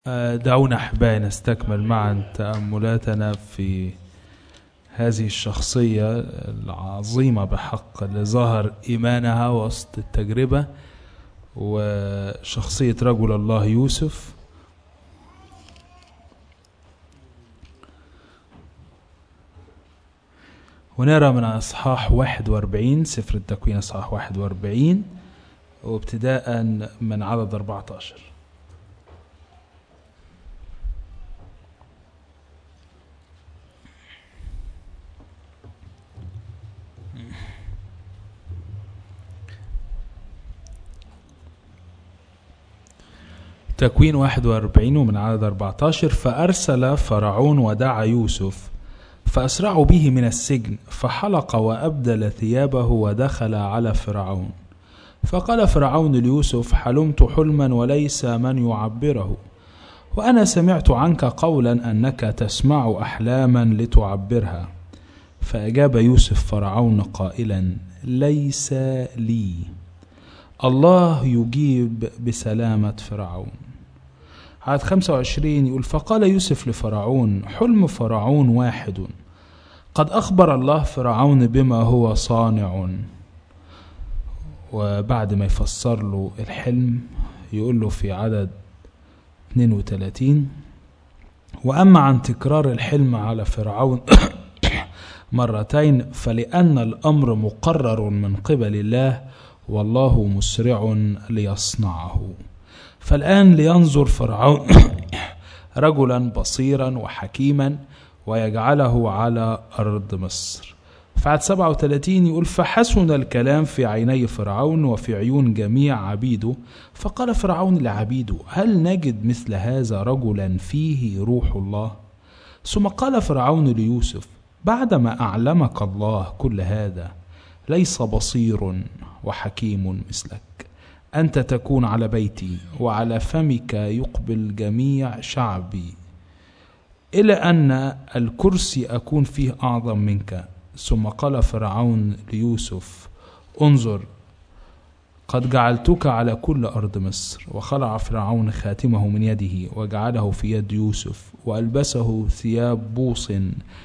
دعونا أحبائي نستكمل معا تأملاتنا في هذه الشخصية العظيمة بحق اللي ظهر إيمانها وسط التجربة وشخصية رجل الله يوسف ونرى من أصحاح 41 سفر التكوين أصحاح 41 وابتداء من عدد 14 تكوين 41 ومن عدد 14 فأرسل فرعون ودعا يوسف فأسرعوا به من السجن فحلق وأبدل ثيابه ودخل على فرعون فقال فرعون ليوسف حلمت حلما وليس من يعبره وأنا سمعت عنك قولا أنك تسمع أحلاما لتعبرها فأجاب يوسف فرعون قائلا ليس لي الله يجيب بسلامة فرعون عدد 25 يقول فقال يوسف لفرعون حلم فرعون واحد قد أخبر الله فرعون بما هو صانع وبعد ما يفسر له الحلم يقول له في عدد 32 وأما عن تكرار الحلم على فرعون مرتين فلأن الأمر مقرر من قبل الله والله مسرع ليصنعه فالآن لينظر فرعون رجلا بصيرا وحكيما ويجعله على أرض مصر فعد 37 يقول فحسن الكلام في عيني فرعون وفي عيون جميع عبيده فقال فرعون لعبيده هل نجد مثل هذا رجلا فيه روح الله ثم قال فرعون ليوسف بعدما أعلمك الله كل هذا ليس بصير وحكيم مثلك أنت تكون على بيتي وعلى فمك يقبل جميع شعبي إلى أن الكرسي أكون فيه أعظم منك ثم قال فرعون ليوسف انظر قد جعلتك على كل أرض مصر وخلع فرعون خاتمه من يده وجعله في يد يوسف وألبسه ثياب بوص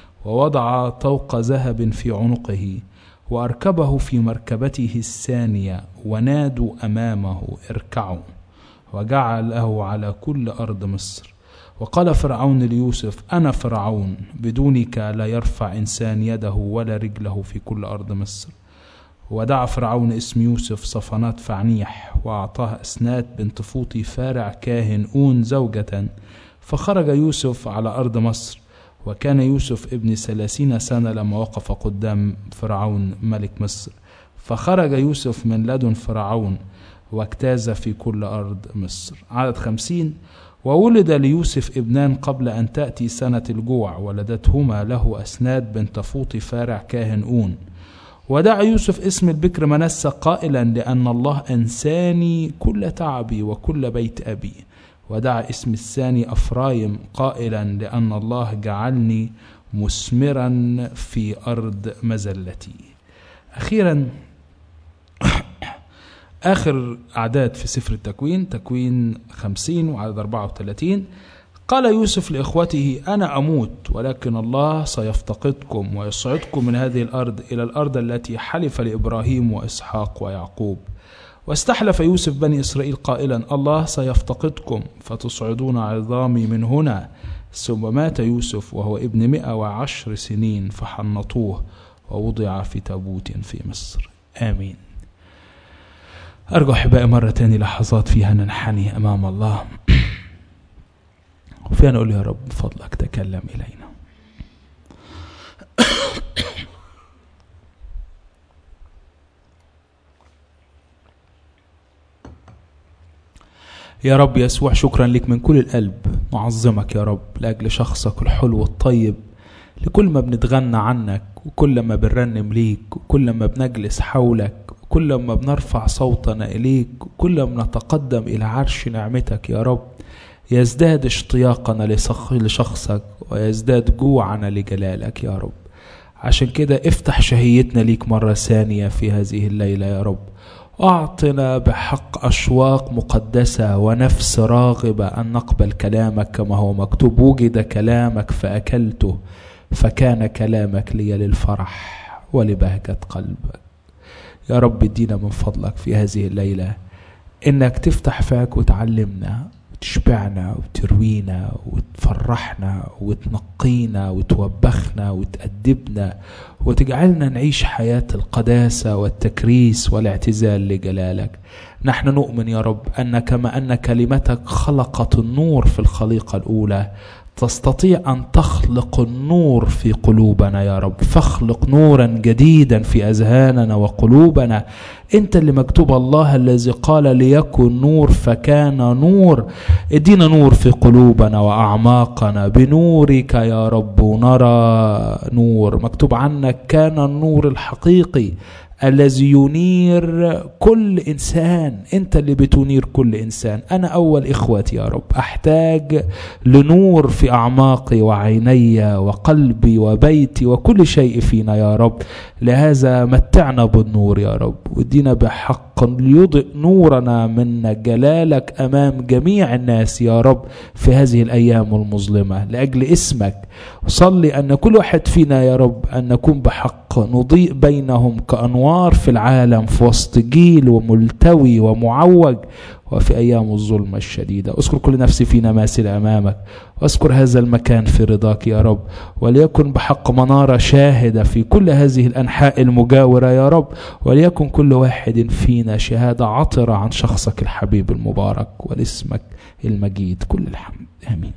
ووضع طوق ذهب في عنقه وأركبه في مركبته الثانية ونادوا أمامه اركعوا وجعله على كل أرض مصر وقال فرعون ليوسف أنا فرعون بدونك لا يرفع إنسان يده ولا رجله في كل أرض مصر ودعا فرعون اسم يوسف صفنات فعنيح وأعطاه أسنات بنت فوطي فارع كاهن أون زوجة فخرج يوسف على أرض مصر وكان يوسف ابن ثلاثين سنة لما وقف قدام فرعون ملك مصر فخرج يوسف من لدن فرعون واجتاز في كل أرض مصر عدد خمسين وولد ليوسف ابنان قبل أن تأتي سنة الجوع ولدتهما له أسناد بنت فوط فارع كاهن أون ودعا يوسف اسم البكر منسى قائلا لأن الله أنساني كل تعبي وكل بيت أبي ودعا اسم الثاني أفرايم قائلا لأن الله جعلني مثمرا في أرض مزلتي أخيرا آخر أعداد في سفر التكوين تكوين خمسين وعدد أربعة وثلاثين قال يوسف لإخوته أنا أموت ولكن الله سيفتقدكم ويصعدكم من هذه الأرض إلى الأرض التي حلف لإبراهيم وإسحاق ويعقوب واستحلف يوسف بني إسرائيل قائلا الله سيفتقدكم فتصعدون عظامي من هنا ثم مات يوسف وهو ابن مئة وعشر سنين فحنطوه ووضع في تابوت في مصر آمين أرجو أحبائي مرة تاني لحظات فيها ننحني أمام الله وفيها نقول يا رب فضلك تكلم إلينا يا رب يسوع شكرا لك من كل القلب نعظمك يا رب لأجل شخصك الحلو الطيب لكل ما بنتغنى عنك وكل ما بنرنم ليك وكل ما بنجلس حولك كل ما بنرفع صوتنا إليك كل ما نتقدم إلى عرش نعمتك يا رب يزداد اشتياقنا لشخصك ويزداد جوعنا لجلالك يا رب عشان كده افتح شهيتنا ليك مرة ثانية في هذه الليلة يا رب أعطنا بحق أشواق مقدسة ونفس راغبة أن نقبل كلامك كما هو مكتوب وجد كلامك فأكلته فكان كلامك لي للفرح ولبهجة قلبك يا رب ادينا من فضلك في هذه الليلة انك تفتح فاك وتعلمنا وتشبعنا وتروينا وتفرحنا وتنقينا وتوبخنا وتأدبنا وتجعلنا نعيش حياة القداسة والتكريس والاعتزال لجلالك نحن نؤمن يا رب أن كما أن كلمتك خلقت النور في الخليقة الأولى تستطيع ان تخلق النور في قلوبنا يا رب فاخلق نورا جديدا في اذهاننا وقلوبنا انت اللي مكتوب الله الذي قال ليكن نور فكان نور ادينا نور في قلوبنا واعماقنا بنورك يا رب نرى نور مكتوب عنك كان النور الحقيقي الذي ينير كل انسان انت اللي بتنير كل انسان انا اول اخوتي يا رب احتاج لنور في اعماقي وعيني وقلبي وبيتي وكل شيء فينا يا رب لهذا متعنا بالنور يا رب ودينا بحق ليضئ نورنا من جلالك امام جميع الناس يا رب في هذه الايام المظلمه لاجل اسمك صلي ان كل واحد فينا يا رب ان نكون بحق نضيء بينهم كانوار في العالم في وسط جيل وملتوي ومعوج وفي ايام الظلمه الشديده اذكر كل نفس فينا ماسل امامك واذكر هذا المكان في رضاك يا رب وليكن بحق مناره شاهده في كل هذه الانحاء المجاوره يا رب وليكن كل واحد فينا شهاده عطره عن شخصك الحبيب المبارك ولاسمك المجيد كل الحمد امين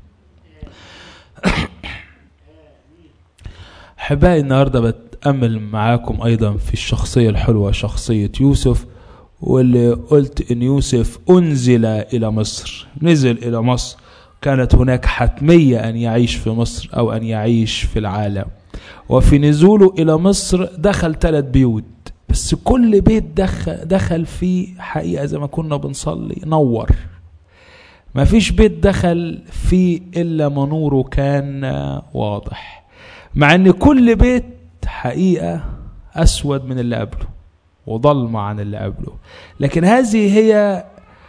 احبائي النهارده بتامل معاكم ايضا في الشخصيه الحلوه شخصيه يوسف واللي قلت ان يوسف انزل الى مصر نزل الى مصر كانت هناك حتميه ان يعيش في مصر او ان يعيش في العالم وفي نزوله الى مصر دخل ثلاث بيوت بس كل بيت دخل, دخل فيه حقيقه زي ما كنا بنصلي نور ما فيش بيت دخل فيه الا ما نوره كان واضح مع ان كل بيت حقيقه اسود من اللي قبله وضلمه عن اللي قبله لكن هذه هي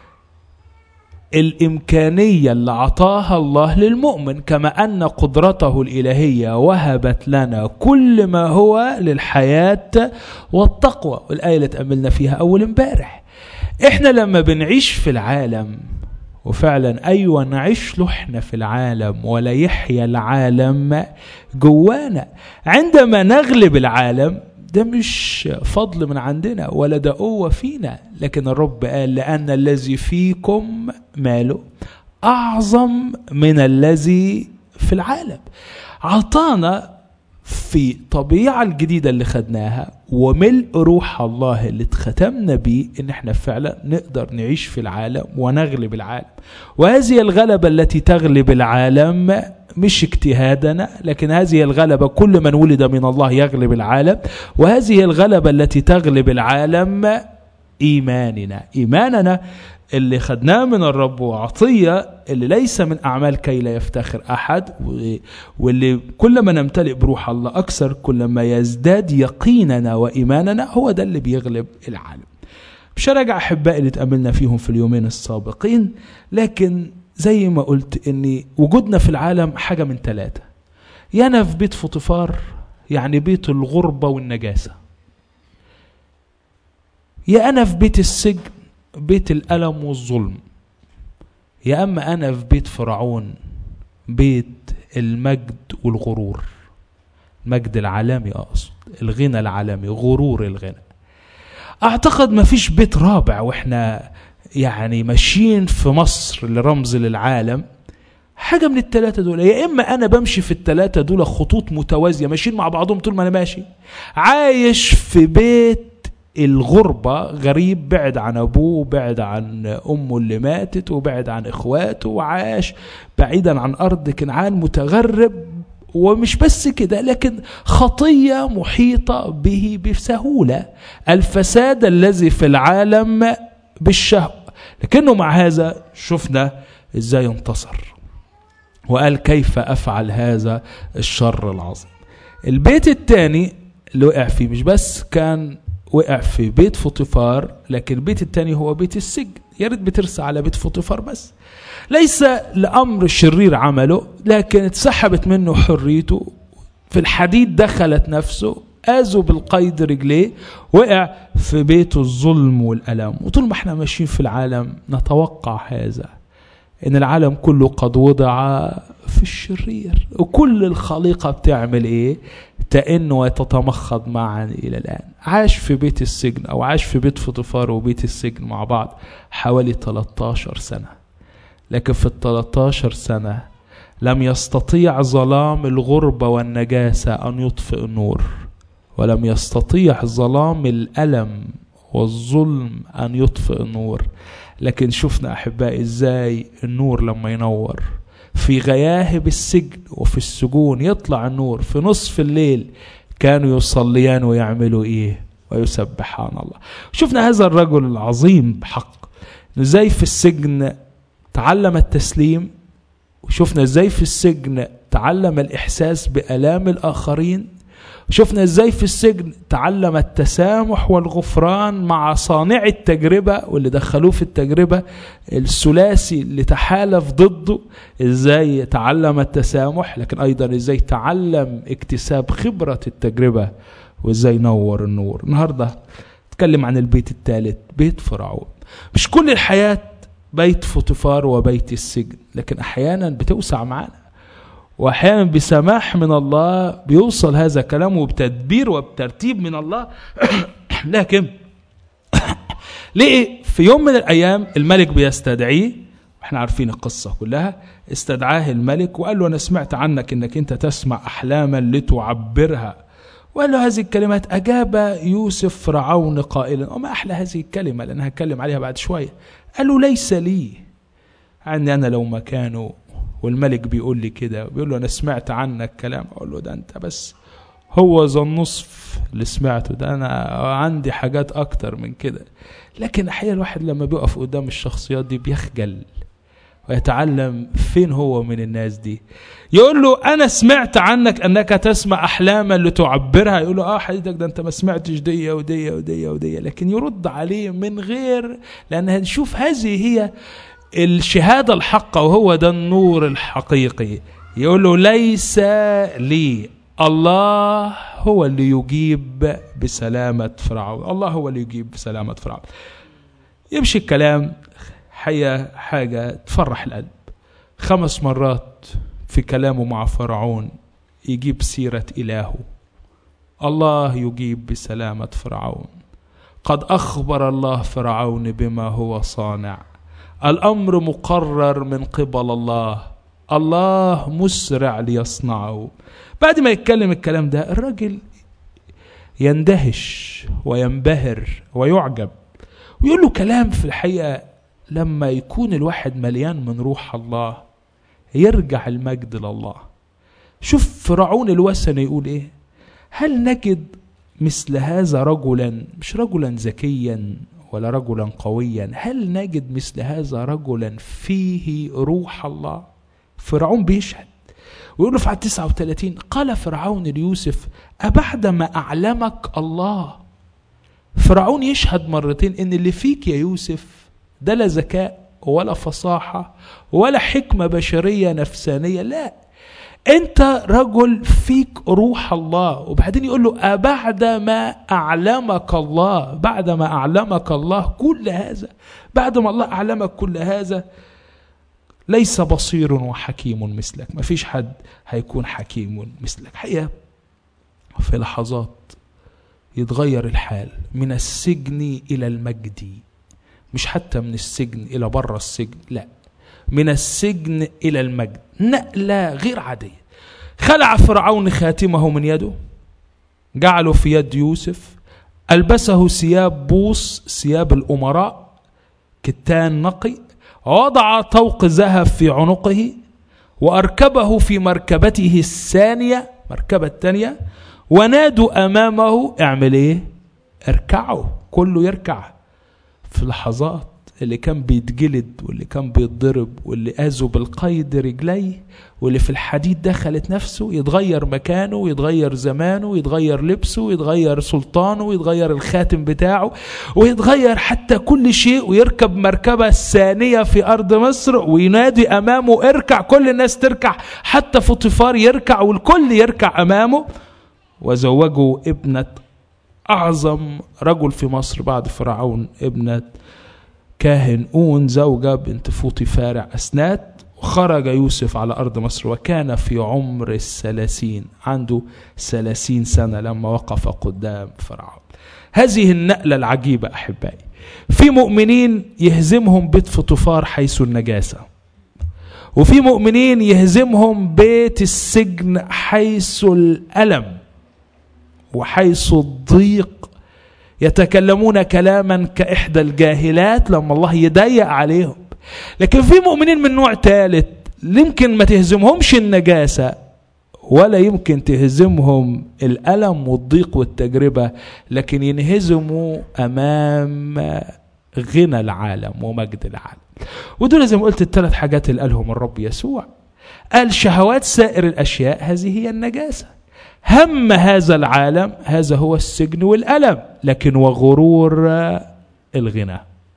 الامكانيه اللي عطاها الله للمؤمن كما ان قدرته الالهيه وهبت لنا كل ما هو للحياه والتقوى والايه اللي اتاملنا فيها اول امبارح احنا لما بنعيش في العالم وفعلا ايوه نعيش له احنا في العالم ولا يحيا العالم جوانا عندما نغلب العالم ده مش فضل من عندنا ولا ده قوة فينا لكن الرب قال لأن الذي فيكم ماله أعظم من الذي في العالم عطانا في الطبيعة الجديدة اللي خدناها وملء روح الله اللي اتختمنا بيه ان احنا فعلا نقدر نعيش في العالم ونغلب العالم وهذه الغلبة التي تغلب العالم مش اجتهادنا لكن هذه الغلبة كل من ولد من الله يغلب العالم وهذه الغلبة التي تغلب العالم إيماننا إيماننا اللي خدناه من الرب وعطية اللي ليس من أعمال كي لا يفتخر أحد واللي كل ما نمتلئ بروح الله أكثر كل ما يزداد يقيننا وإيماننا هو ده اللي بيغلب العالم مش هراجع أحبائي اللي اتأملنا فيهم في اليومين السابقين لكن زي ما قلت ان وجودنا في العالم حاجة من ثلاثة يا انا في بيت فطفار يعني بيت الغربة والنجاسة يا انا في بيت السجن بيت الألم والظلم يا اما انا في بيت فرعون بيت المجد والغرور المجد العالمي اقصد الغنى العالمي غرور الغنى اعتقد ما فيش بيت رابع واحنا يعني ماشيين في مصر لرمز للعالم حاجة من التلاتة دول يا إما أنا بمشي في التلاتة دول خطوط متوازية ماشيين مع بعضهم طول ما أنا ماشي عايش في بيت الغربة غريب بعد عن أبوه بعد عن أمه اللي ماتت وبعد عن إخواته وعاش بعيدا عن أرض كنعان متغرب ومش بس كده لكن خطية محيطة به بسهولة الفساد الذي في العالم بالشهوة لكنه مع هذا شفنا ازاي انتصر وقال كيف افعل هذا الشر العظيم البيت الثاني اللي وقع فيه مش بس كان وقع في بيت فوطيفار لكن البيت التاني هو بيت السجن يا ريت بترسى على بيت فوطيفار بس ليس لأمر شرير عمله لكن اتسحبت منه حريته في الحديد دخلت نفسه آذوا بالقيد رجليه وقع في بيته الظلم والألم وطول ما احنا ماشيين في العالم نتوقع هذا ان العالم كله قد وضع في الشرير وكل الخليقة بتعمل ايه تئن وتتمخض معا الى الان عاش في بيت السجن او عاش في بيت فطفار وبيت السجن مع بعض حوالي 13 سنة لكن في ال 13 سنة لم يستطيع ظلام الغربة والنجاسة أن يطفئ النور ولم يستطيع ظلام الألم والظلم أن يطفئ النور لكن شفنا أحبائي إزاي النور لما ينور في غياهب السجن وفي السجون يطلع النور في نصف الليل كانوا يصليان ويعملوا إيه ويسبحان الله شفنا هذا الرجل العظيم بحق ازاي في السجن تعلم التسليم وشفنا ازاي في السجن تعلم الإحساس بآلام الآخرين شفنا ازاي في السجن تعلم التسامح والغفران مع صانع التجربة واللي دخلوه في التجربة الثلاثي اللي تحالف ضده ازاي تعلم التسامح لكن ايضا ازاي تعلم اكتساب خبرة التجربة وازاي نور النور النهاردة اتكلم عن البيت الثالث بيت فرعون مش كل الحياة بيت فوتيفار وبيت السجن لكن احيانا بتوسع معانا واحيانا بسماح من الله بيوصل هذا كلام وبتدبير وبترتيب من الله لكن ليه في يوم من الايام الملك بيستدعيه احنا عارفين القصه كلها استدعاه الملك وقال له انا سمعت عنك انك انت تسمع احلاما لتعبرها وقال له هذه الكلمات اجاب يوسف فرعون قائلا وما احلى هذه الكلمه لان هتكلم عليها بعد شويه قال له ليس لي عني انا لو مكانه والملك بيقول لي كده بيقول له انا سمعت عنك كلام اقول له ده انت بس هو ذا النصف اللي سمعته ده انا عندي حاجات اكتر من كده لكن احيانا الواحد لما بيقف قدام الشخصيات دي بيخجل ويتعلم فين هو من الناس دي يقول له انا سمعت عنك انك تسمع احلاما لتعبرها يقول له اه حضرتك ده انت ما سمعتش دي ودي ودي ودي لكن يرد عليه من غير لان هنشوف هذه هي الشهادة الحقة وهو ده النور الحقيقي يقول له ليس لي الله هو اللي يجيب بسلامة فرعون الله هو اللي يجيب بسلامة فرعون يمشي الكلام حقيقة حاجة تفرح القلب خمس مرات في كلامه مع فرعون يجيب سيرة إلهه الله يجيب بسلامة فرعون قد أخبر الله فرعون بما هو صانع الامر مقرر من قبل الله الله مسرع ليصنعه بعد ما يتكلم الكلام ده الراجل يندهش وينبهر ويعجب ويقول له كلام في الحقيقه لما يكون الواحد مليان من روح الله يرجع المجد لله شوف فرعون الوثني يقول ايه هل نجد مثل هذا رجلا مش رجلا ذكيا ولا رجلا قويا هل نجد مثل هذا رجلا فيه روح الله فرعون بيشهد ويقول له في عدد 39 قال فرعون ليوسف أبعدما أعلمك الله فرعون يشهد مرتين إن اللي فيك يا يوسف ده لا ذكاء ولا فصاحة ولا حكمة بشرية نفسانية لا انت رجل فيك روح الله وبعدين يقول له أبعد ما أعلمك الله بعد ما أعلمك الله كل هذا بعد ما الله أعلمك كل هذا ليس بصير وحكيم مثلك ما فيش حد هيكون حكيم مثلك حقيقة في لحظات يتغير الحال من السجن إلى المجد مش حتى من السجن إلى بره السجن لا من السجن إلى المجد نقلة غير عادية خلع فرعون خاتمه من يده جعله في يد يوسف ألبسه ثياب بوص ثياب الأمراء كتان نقي وضع طوق ذهب في عنقه وأركبه في مركبته الثانية مركبة الثانية ونادوا أمامه اعمل ايه اركعوا كله يركع في لحظات اللي كان بيتجلد واللي كان بيتضرب واللي اذوا بالقيد رجليه واللي في الحديد دخلت نفسه يتغير مكانه ويتغير زمانه ويتغير لبسه ويتغير سلطانه ويتغير الخاتم بتاعه ويتغير حتى كل شيء ويركب مركبة ثانية في أرض مصر وينادي أمامه اركع كل الناس تركع حتى فطفار يركع والكل يركع أمامه وزوجوا ابنة أعظم رجل في مصر بعد فرعون ابنة كاهن أون زوجة بنت فوطيفار أسنات وخرج يوسف على أرض مصر وكان في عمر الثلاثين عنده ثلاثين سنة لما وقف قدام فرعون هذه النقلة العجيبة أحبائي في مؤمنين يهزمهم بيت فطفار حيث النجاسة وفي مؤمنين يهزمهم بيت السجن حيث الألم وحيث الضيق يتكلمون كلاما كإحدى الجاهلات لما الله يضيق عليهم لكن في مؤمنين من نوع ثالث يمكن ما تهزمهمش النجاسة ولا يمكن تهزمهم الألم والضيق والتجربة لكن ينهزموا أمام غنى العالم ومجد العالم ودول زي ما قلت الثلاث حاجات اللي قالهم الرب يسوع قال شهوات سائر الأشياء هذه هي النجاسة هم هذا العالم هذا هو السجن والألم لكن وغرور الغنى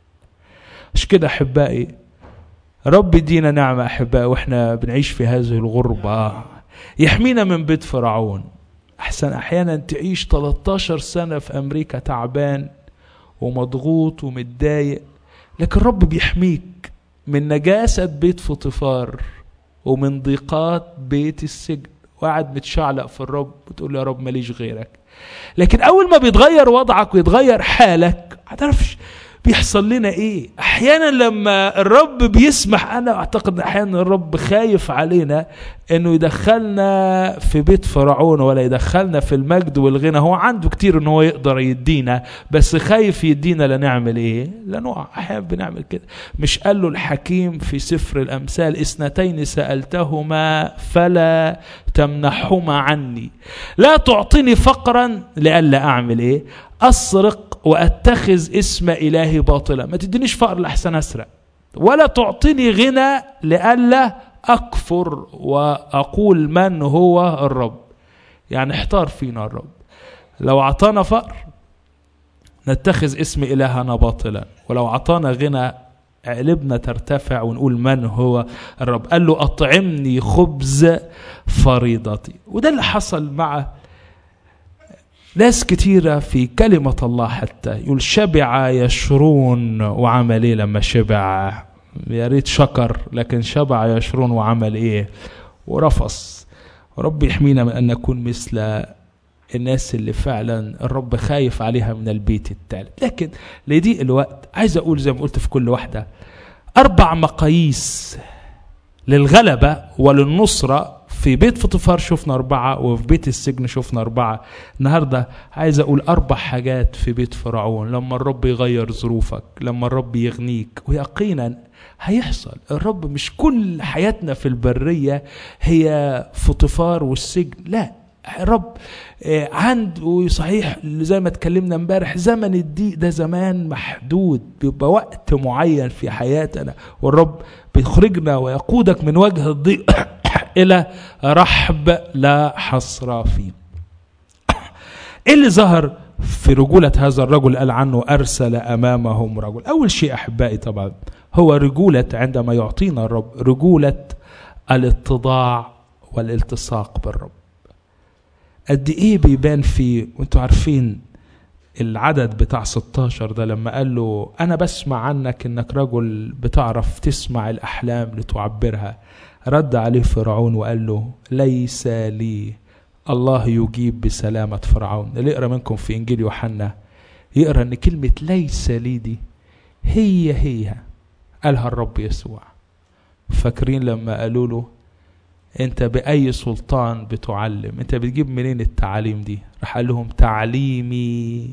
مش كده أحبائي رب يدينا نعمة أحبائي وإحنا بنعيش في هذه الغربة يحمينا من بيت فرعون أحسن أحيانا تعيش 13 سنة في أمريكا تعبان ومضغوط ومتضايق لكن الرب بيحميك من نجاسة بيت فطفار ومن ضيقات بيت السجن وقاعد متشعلق في الرب وتقول له يا رب ماليش غيرك لكن اول ما بيتغير وضعك ويتغير حالك هتعرفش بيحصل لنا ايه احيانا لما الرب بيسمح انا اعتقد احيانا الرب خايف علينا انه يدخلنا في بيت فرعون ولا يدخلنا في المجد والغنى هو عنده كتير ان هو يقدر يدينا بس خايف يدينا لنعمل ايه لنقع احيانا بنعمل كده مش قال له الحكيم في سفر الامثال اثنتين سالتهما فلا تمنحهما عني لا تعطيني فقرا لئلا اعمل ايه اسرق واتخذ اسم الهي باطلا ما تدينيش فقر لاحسن اسرق ولا تعطيني غنى لئلا اكفر واقول من هو الرب يعني احتار فينا الرب لو اعطانا فقر نتخذ اسم الهنا باطلا ولو اعطانا غنى قلبنا ترتفع ونقول من هو الرب قال له اطعمني خبز فريضتي وده اللي حصل مع ناس كتيرة في كلمة الله حتى يقول شبع يشرون وعمل ايه لما شبع يا ريت شكر لكن شبع يشرون وعمل ايه ورفص رب يحمينا من ان نكون مثل الناس اللي فعلا الرب خايف عليها من البيت الثالث لكن لضيق الوقت عايز اقول زي ما قلت في كل واحدة اربع مقاييس للغلبة وللنصرة في بيت فطفار شفنا أربعة وفي بيت السجن شفنا أربعة النهاردة عايز أقول أربع حاجات في بيت فرعون لما الرب يغير ظروفك لما الرب يغنيك ويقينا هيحصل الرب مش كل حياتنا في البرية هي فطفار والسجن لا الرب عنده صحيح زي ما اتكلمنا امبارح زمن الضيق ده زمان محدود بيبقى وقت معين في حياتنا والرب بيخرجنا ويقودك من وجه الضيق الى رحب لا حصر فيه ايه اللي ظهر في رجولة هذا الرجل قال عنه أرسل أمامهم رجل أول شيء أحبائي طبعا هو رجولة عندما يعطينا الرب رجولة الاتضاع والالتصاق بالرب قد ايه بيبان فيه وانتوا عارفين العدد بتاع 16 ده لما قال له انا بسمع عنك انك رجل بتعرف تسمع الاحلام لتعبرها رد عليه فرعون وقال له ليس لي الله يجيب بسلامة فرعون اللي يقرا منكم في انجيل يوحنا يقرا ان كلمة ليس لي دي هي هي قالها الرب يسوع فاكرين لما قالوا له انت باي سلطان بتعلم انت بتجيب منين التعاليم دي راح قال لهم تعليمي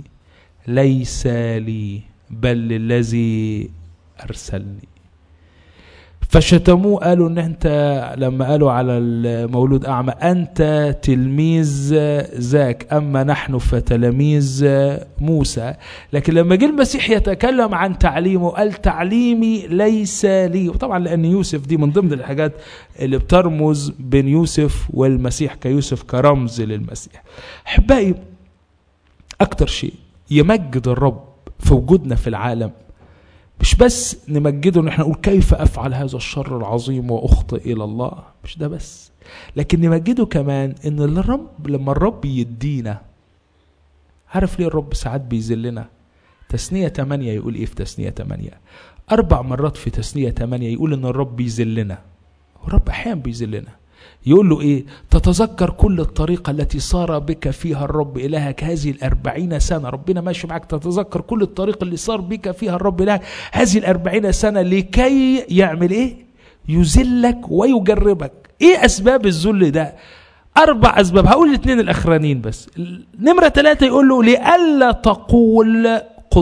ليس لي بل الذي ارسلني فشتموه قالوا ان انت لما قالوا على المولود اعمى انت تلميذ ذاك اما نحن فتلاميذ موسى لكن لما جه المسيح يتكلم عن تعليمه قال تعليمي ليس لي وطبعا لان يوسف دي من ضمن الحاجات اللي بترمز بين يوسف والمسيح كيوسف كرمز للمسيح احبائي اكتر شيء يمجد الرب في وجودنا في العالم مش بس نمجده ان احنا نقول كيف افعل هذا الشر العظيم واخطئ الى الله مش ده بس لكن نمجده كمان ان الرب لما الرب يدينا عارف ليه الرب ساعات بيذلنا تثنية 8 يقول ايه في تثنية 8 اربع مرات في تثنية 8 يقول ان الرب بيذلنا الرب احيانا بيذلنا يقول له ايه تتذكر كل الطريقة التي صار بك فيها الرب إلهك هذه الأربعين سنة ربنا ماشي معك تتذكر كل الطريقة اللي صار بك فيها الرب إلهك هذه الأربعين سنة لكي يعمل ايه يذلك ويجربك ايه أسباب الذل ده أربع أسباب هقول الاثنين الأخرانيين بس نمرة ثلاثة يقول له لئلا تقول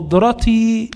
قدرتي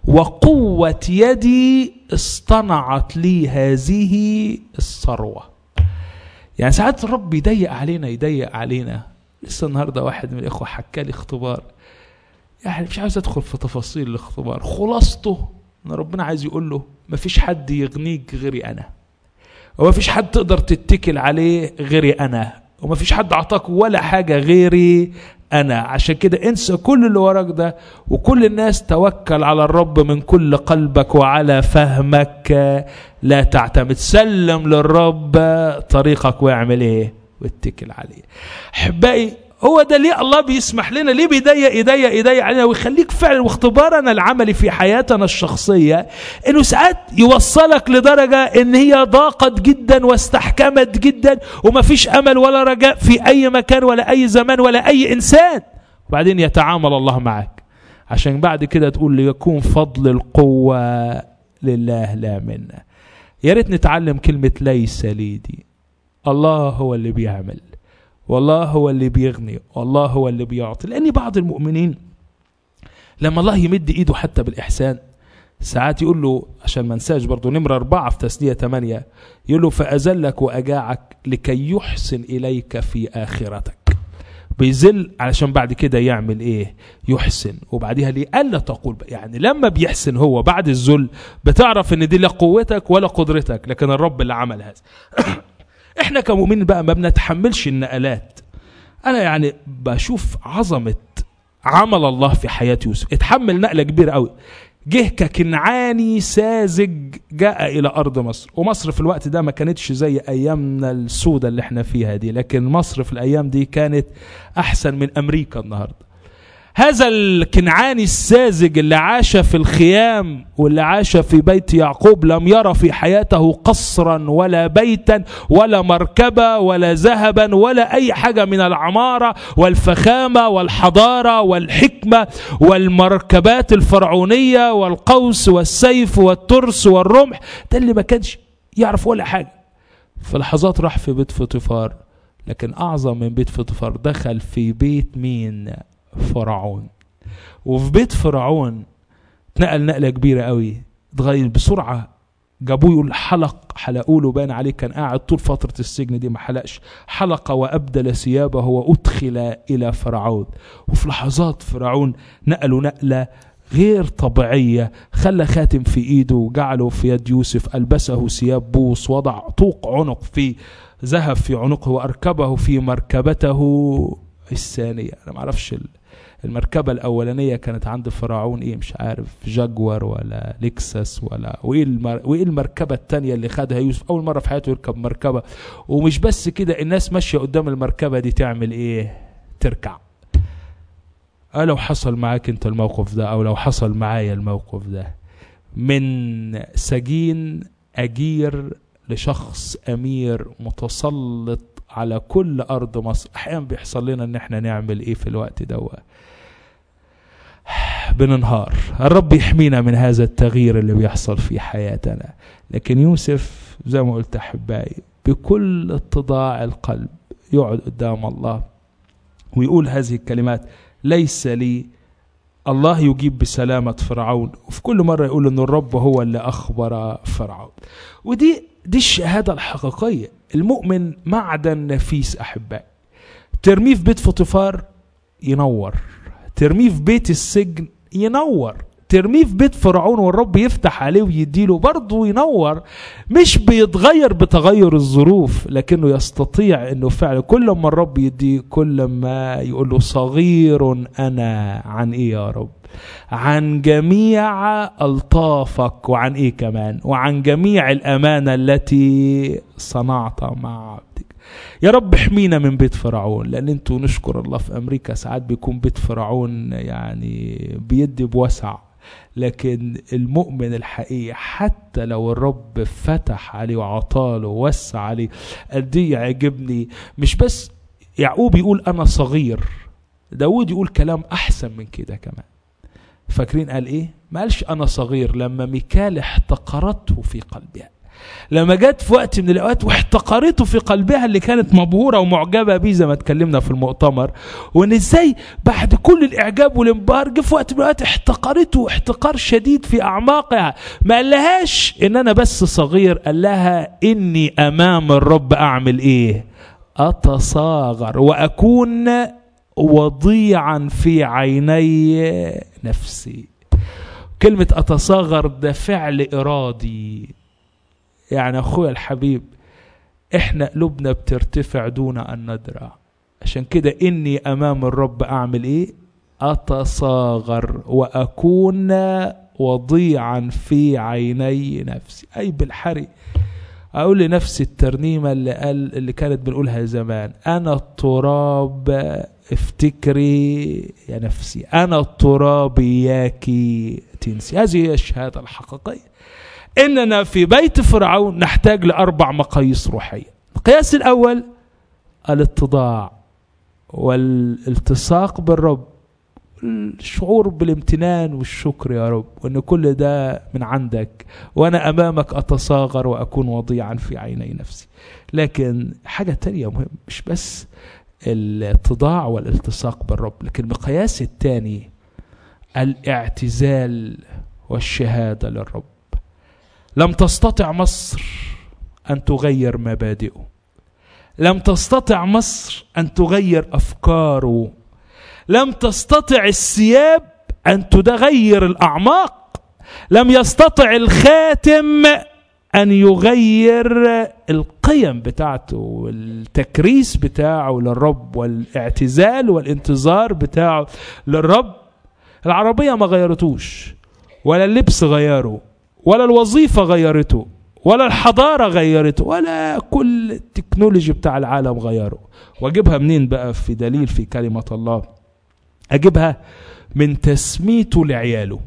وقوة يدي اصطنعت لي هذه الثروه يعني ساعات الرب يضيق علينا يضيق علينا لسه النهارده واحد من الاخوه حكى لي اختبار يعني مش عايز ادخل في تفاصيل الاختبار خلاصته ان ربنا عايز يقول له مفيش حد يغنيك غيري انا ومفيش حد تقدر تتكل عليه غيري انا ومفيش حد اعطاك ولا حاجه غيري انا عشان كده انسى كل اللي وراك ده وكل الناس توكل على الرب من كل قلبك وعلى فهمك لا تعتمد سلم للرب طريقك واعمل ايه واتكل عليه احبائي هو ده ليه الله بيسمح لنا ليه بيضيق يضيق يضيق علينا ويخليك فعلا واختبارنا العملي في حياتنا الشخصية انه ساعات يوصلك لدرجة ان هي ضاقت جدا واستحكمت جدا ومفيش امل ولا رجاء في اي مكان ولا اي زمان ولا اي انسان وبعدين يتعامل الله معك عشان بعد كده تقول ليكون فضل القوة لله لا منا يا ريت نتعلم كلمة ليس لي دي الله هو اللي بيعمل والله هو اللي بيغني والله هو اللي بيعطي لأن بعض المؤمنين لما الله يمد إيده حتى بالإحسان ساعات يقول له عشان ما نساش برضه نمرة أربعة في تسنية ثمانية يقول له فأزلك وأجاعك لكي يحسن إليك في آخرتك بيزل علشان بعد كده يعمل ايه يحسن وبعديها لألا تقول يعني لما بيحسن هو بعد الذل بتعرف ان دي لا قوتك ولا قدرتك لكن الرب اللي عمل هذا احنا كمؤمنين بقى ما بنتحملش النقلات انا يعني بشوف عظمه عمل الله في حياه يوسف اتحمل نقله كبيره قوي جه ككنعاني ساذج جاء الى ارض مصر ومصر في الوقت ده ما كانتش زي ايامنا السودة اللي احنا فيها دي لكن مصر في الايام دي كانت احسن من امريكا النهارده هذا الكنعاني الساذج اللي عاش في الخيام واللي عاش في بيت يعقوب لم يرى في حياته قصرا ولا بيتا ولا مركبة ولا ذهبا ولا أي حاجة من العمارة والفخامة والحضارة والحكمة والمركبات الفرعونية والقوس والسيف والترس والرمح ده اللي ما كانش يعرف ولا حاجة في لحظات راح في بيت فطفار لكن أعظم من بيت فطفار دخل في بيت مين فرعون وفي بيت فرعون اتنقل نقله كبيره قوي اتغير بسرعه جابوه يقول حلق حلقوا له باين عليه كان قاعد طول فتره السجن دي ما حلقش حلق وابدل ثيابه وادخل الى فرعون وفي لحظات فرعون نقلوا نقله غير طبيعية خلى خاتم في ايده وجعله في يد يوسف ألبسه ثياب بوص وضع طوق عنق في ذهب في عنقه وأركبه في مركبته الثانية أنا ما أعرفش المركبة الأولانية كانت عند فرعون إيه مش عارف جاكوار ولا لكسس ولا وإيه, المر... وإيه المركبة التانية اللي خدها يوسف أول مرة في حياته يركب مركبة ومش بس كده الناس ماشية قدام المركبة دي تعمل إيه تركع أه لو حصل معاك أنت الموقف ده أو لو حصل معايا الموقف ده من سجين أجير لشخص أمير متسلط على كل أرض مصر أحيانا بيحصل لنا إن احنا نعمل إيه في الوقت دوت بننهار الرب يحمينا من هذا التغيير اللي بيحصل في حياتنا لكن يوسف زي ما قلت أحبائي بكل اتضاع القلب يقعد قدام الله ويقول هذه الكلمات ليس لي الله يجيب بسلامة فرعون وفي كل مرة يقول إن الرب هو اللي أخبر فرعون ودي دي الشهادة الحقيقية المؤمن معدن نفيس أحبائي ترميه في بيت فطفار ينور ترميه في بيت السجن ينور ترميه في بيت فرعون والرب يفتح عليه ويديله برضه ينور مش بيتغير بتغير الظروف لكنه يستطيع انه فعلا كل ما الرب يديه كل ما يقول له صغير انا عن ايه يا رب عن جميع الطافك وعن ايه كمان وعن جميع الامانه التي صنعتها مع عبدك يا رب احمينا من بيت فرعون لان انتوا نشكر الله في امريكا ساعات بيكون بيت فرعون يعني بيدي بوسع لكن المؤمن الحقيقي حتى لو الرب فتح عليه وعطاله ووسع عليه قد ايه يعجبني مش بس يعقوب يقول انا صغير داود يقول كلام احسن من كده كمان فاكرين قال ايه ما قالش انا صغير لما ميكال احتقرته في قلبها لما جت في وقت من الاوقات واحتقرته في قلبها اللي كانت مبهوره ومعجبه بيه زي ما اتكلمنا في المؤتمر وان ازاي بعد كل الاعجاب والانبهار جه في وقت من الاوقات احتقرته احتقار شديد في اعماقها ما قالهاش ان انا بس صغير قال لها اني امام الرب اعمل ايه اتصاغر واكون وضيعا في عيني نفسي كلمة أتصاغر ده فعل إرادي يعني أخويا الحبيب إحنا قلوبنا بترتفع دون أن ندرى عشان كده إني أمام الرب أعمل إيه أتصاغر وأكون وضيعا في عيني نفسي أي بالحري أقول لنفسي الترنيمة اللي قال اللي كانت بنقولها زمان أنا التراب افتكري يا نفسي أنا التراب إياك تنسي هذه هي الشهادة الحقيقية إننا في بيت فرعون نحتاج لأربع مقاييس روحية القياس الأول الاتضاع والالتصاق بالرب الشعور بالامتنان والشكر يا رب وان كل ده من عندك وانا امامك اتصاغر واكون وضيعا في عيني نفسي لكن حاجة تانية مهم مش بس الاتضاع والالتصاق بالرب لكن المقياس الثاني الاعتزال والشهادة للرب لم تستطع مصر أن تغير مبادئه لم تستطع مصر أن تغير أفكاره لم تستطع الثياب أن تغير الأعماق لم يستطع الخاتم أن يغير القيم بتاعته والتكريس بتاعه للرب والاعتزال والانتظار بتاعه للرب العربية ما غيرتوش ولا اللبس غيره ولا الوظيفة غيرته ولا الحضارة غيرته ولا كل التكنولوجي بتاع العالم غيره واجيبها منين بقى في دليل في كلمة الله اجيبها من تسميته لعياله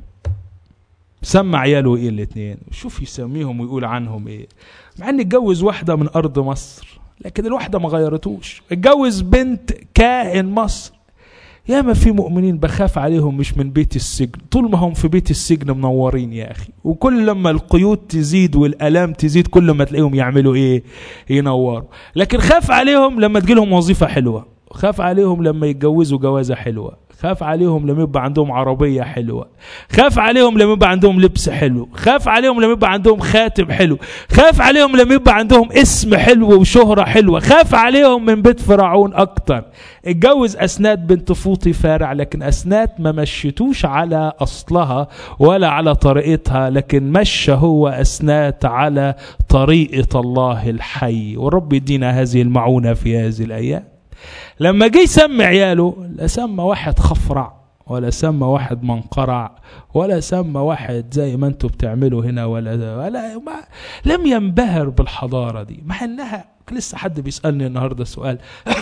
سمى عياله ايه الاثنين شوف يسميهم ويقول عنهم ايه مع ان اتجوز واحده من ارض مصر لكن الواحده ما غيرتوش اتجوز بنت كائن مصر ياما في مؤمنين بخاف عليهم مش من بيت السجن طول ما هم في بيت السجن منورين يا اخي وكل لما القيود تزيد والالام تزيد كل ما تلاقيهم يعملوا ايه ينوروا لكن خاف عليهم لما تجيلهم وظيفه حلوه خاف عليهم لما يتجوزوا جوازه حلوه خاف عليهم لما يبقى عندهم عربية حلوة خاف عليهم لما يبقى عندهم لبس حلو خاف عليهم لما يبقى عندهم خاتم حلو خاف عليهم لما يبقى عندهم اسم حلو وشهرة حلوة خاف عليهم من بيت فرعون أكتر اتجوز أسنات بنت فوطي فارع لكن أسنات ما مشيتوش على أصلها ولا على طريقتها لكن مشى هو أسنات على طريقة الله الحي ورب يدينا هذه المعونة في هذه الأيام لما جه يسمي عياله لا سمى واحد خفرع ولا سمى واحد منقرع ولا سمى واحد زي ما انتوا بتعملوا هنا ولا ولا ما لم ينبهر بالحضاره دي مع انها لسه حد بيسالني النهارده سؤال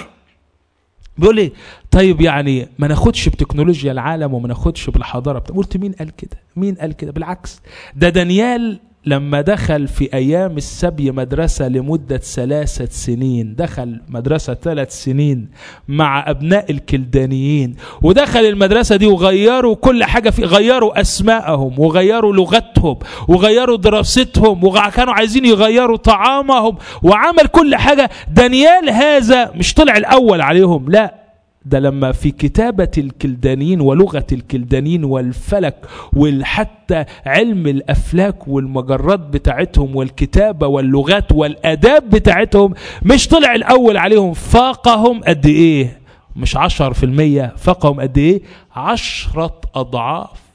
بيقول لي طيب يعني ما ناخدش بتكنولوجيا العالم وما ناخدش بالحضاره قلت مين قال كده مين قال كده بالعكس ده دانيال لما دخل في أيام السبي مدرسة لمدة ثلاثة سنين دخل مدرسة ثلاث سنين مع أبناء الكلدانيين ودخل المدرسة دي وغيروا كل حاجة في غيروا أسماءهم وغيروا لغتهم وغيروا دراستهم وكانوا عايزين يغيروا طعامهم وعمل كل حاجة دانيال هذا مش طلع الأول عليهم لا ده لما في كتابة الكلدانيين ولغة الكلدانيين والفلك وحتى علم الأفلاك والمجرات بتاعتهم والكتابة واللغات والآداب بتاعتهم مش طلع الأول عليهم فاقهم قد إيه مش عشر في المية فاقهم قد إيه عشرة أضعاف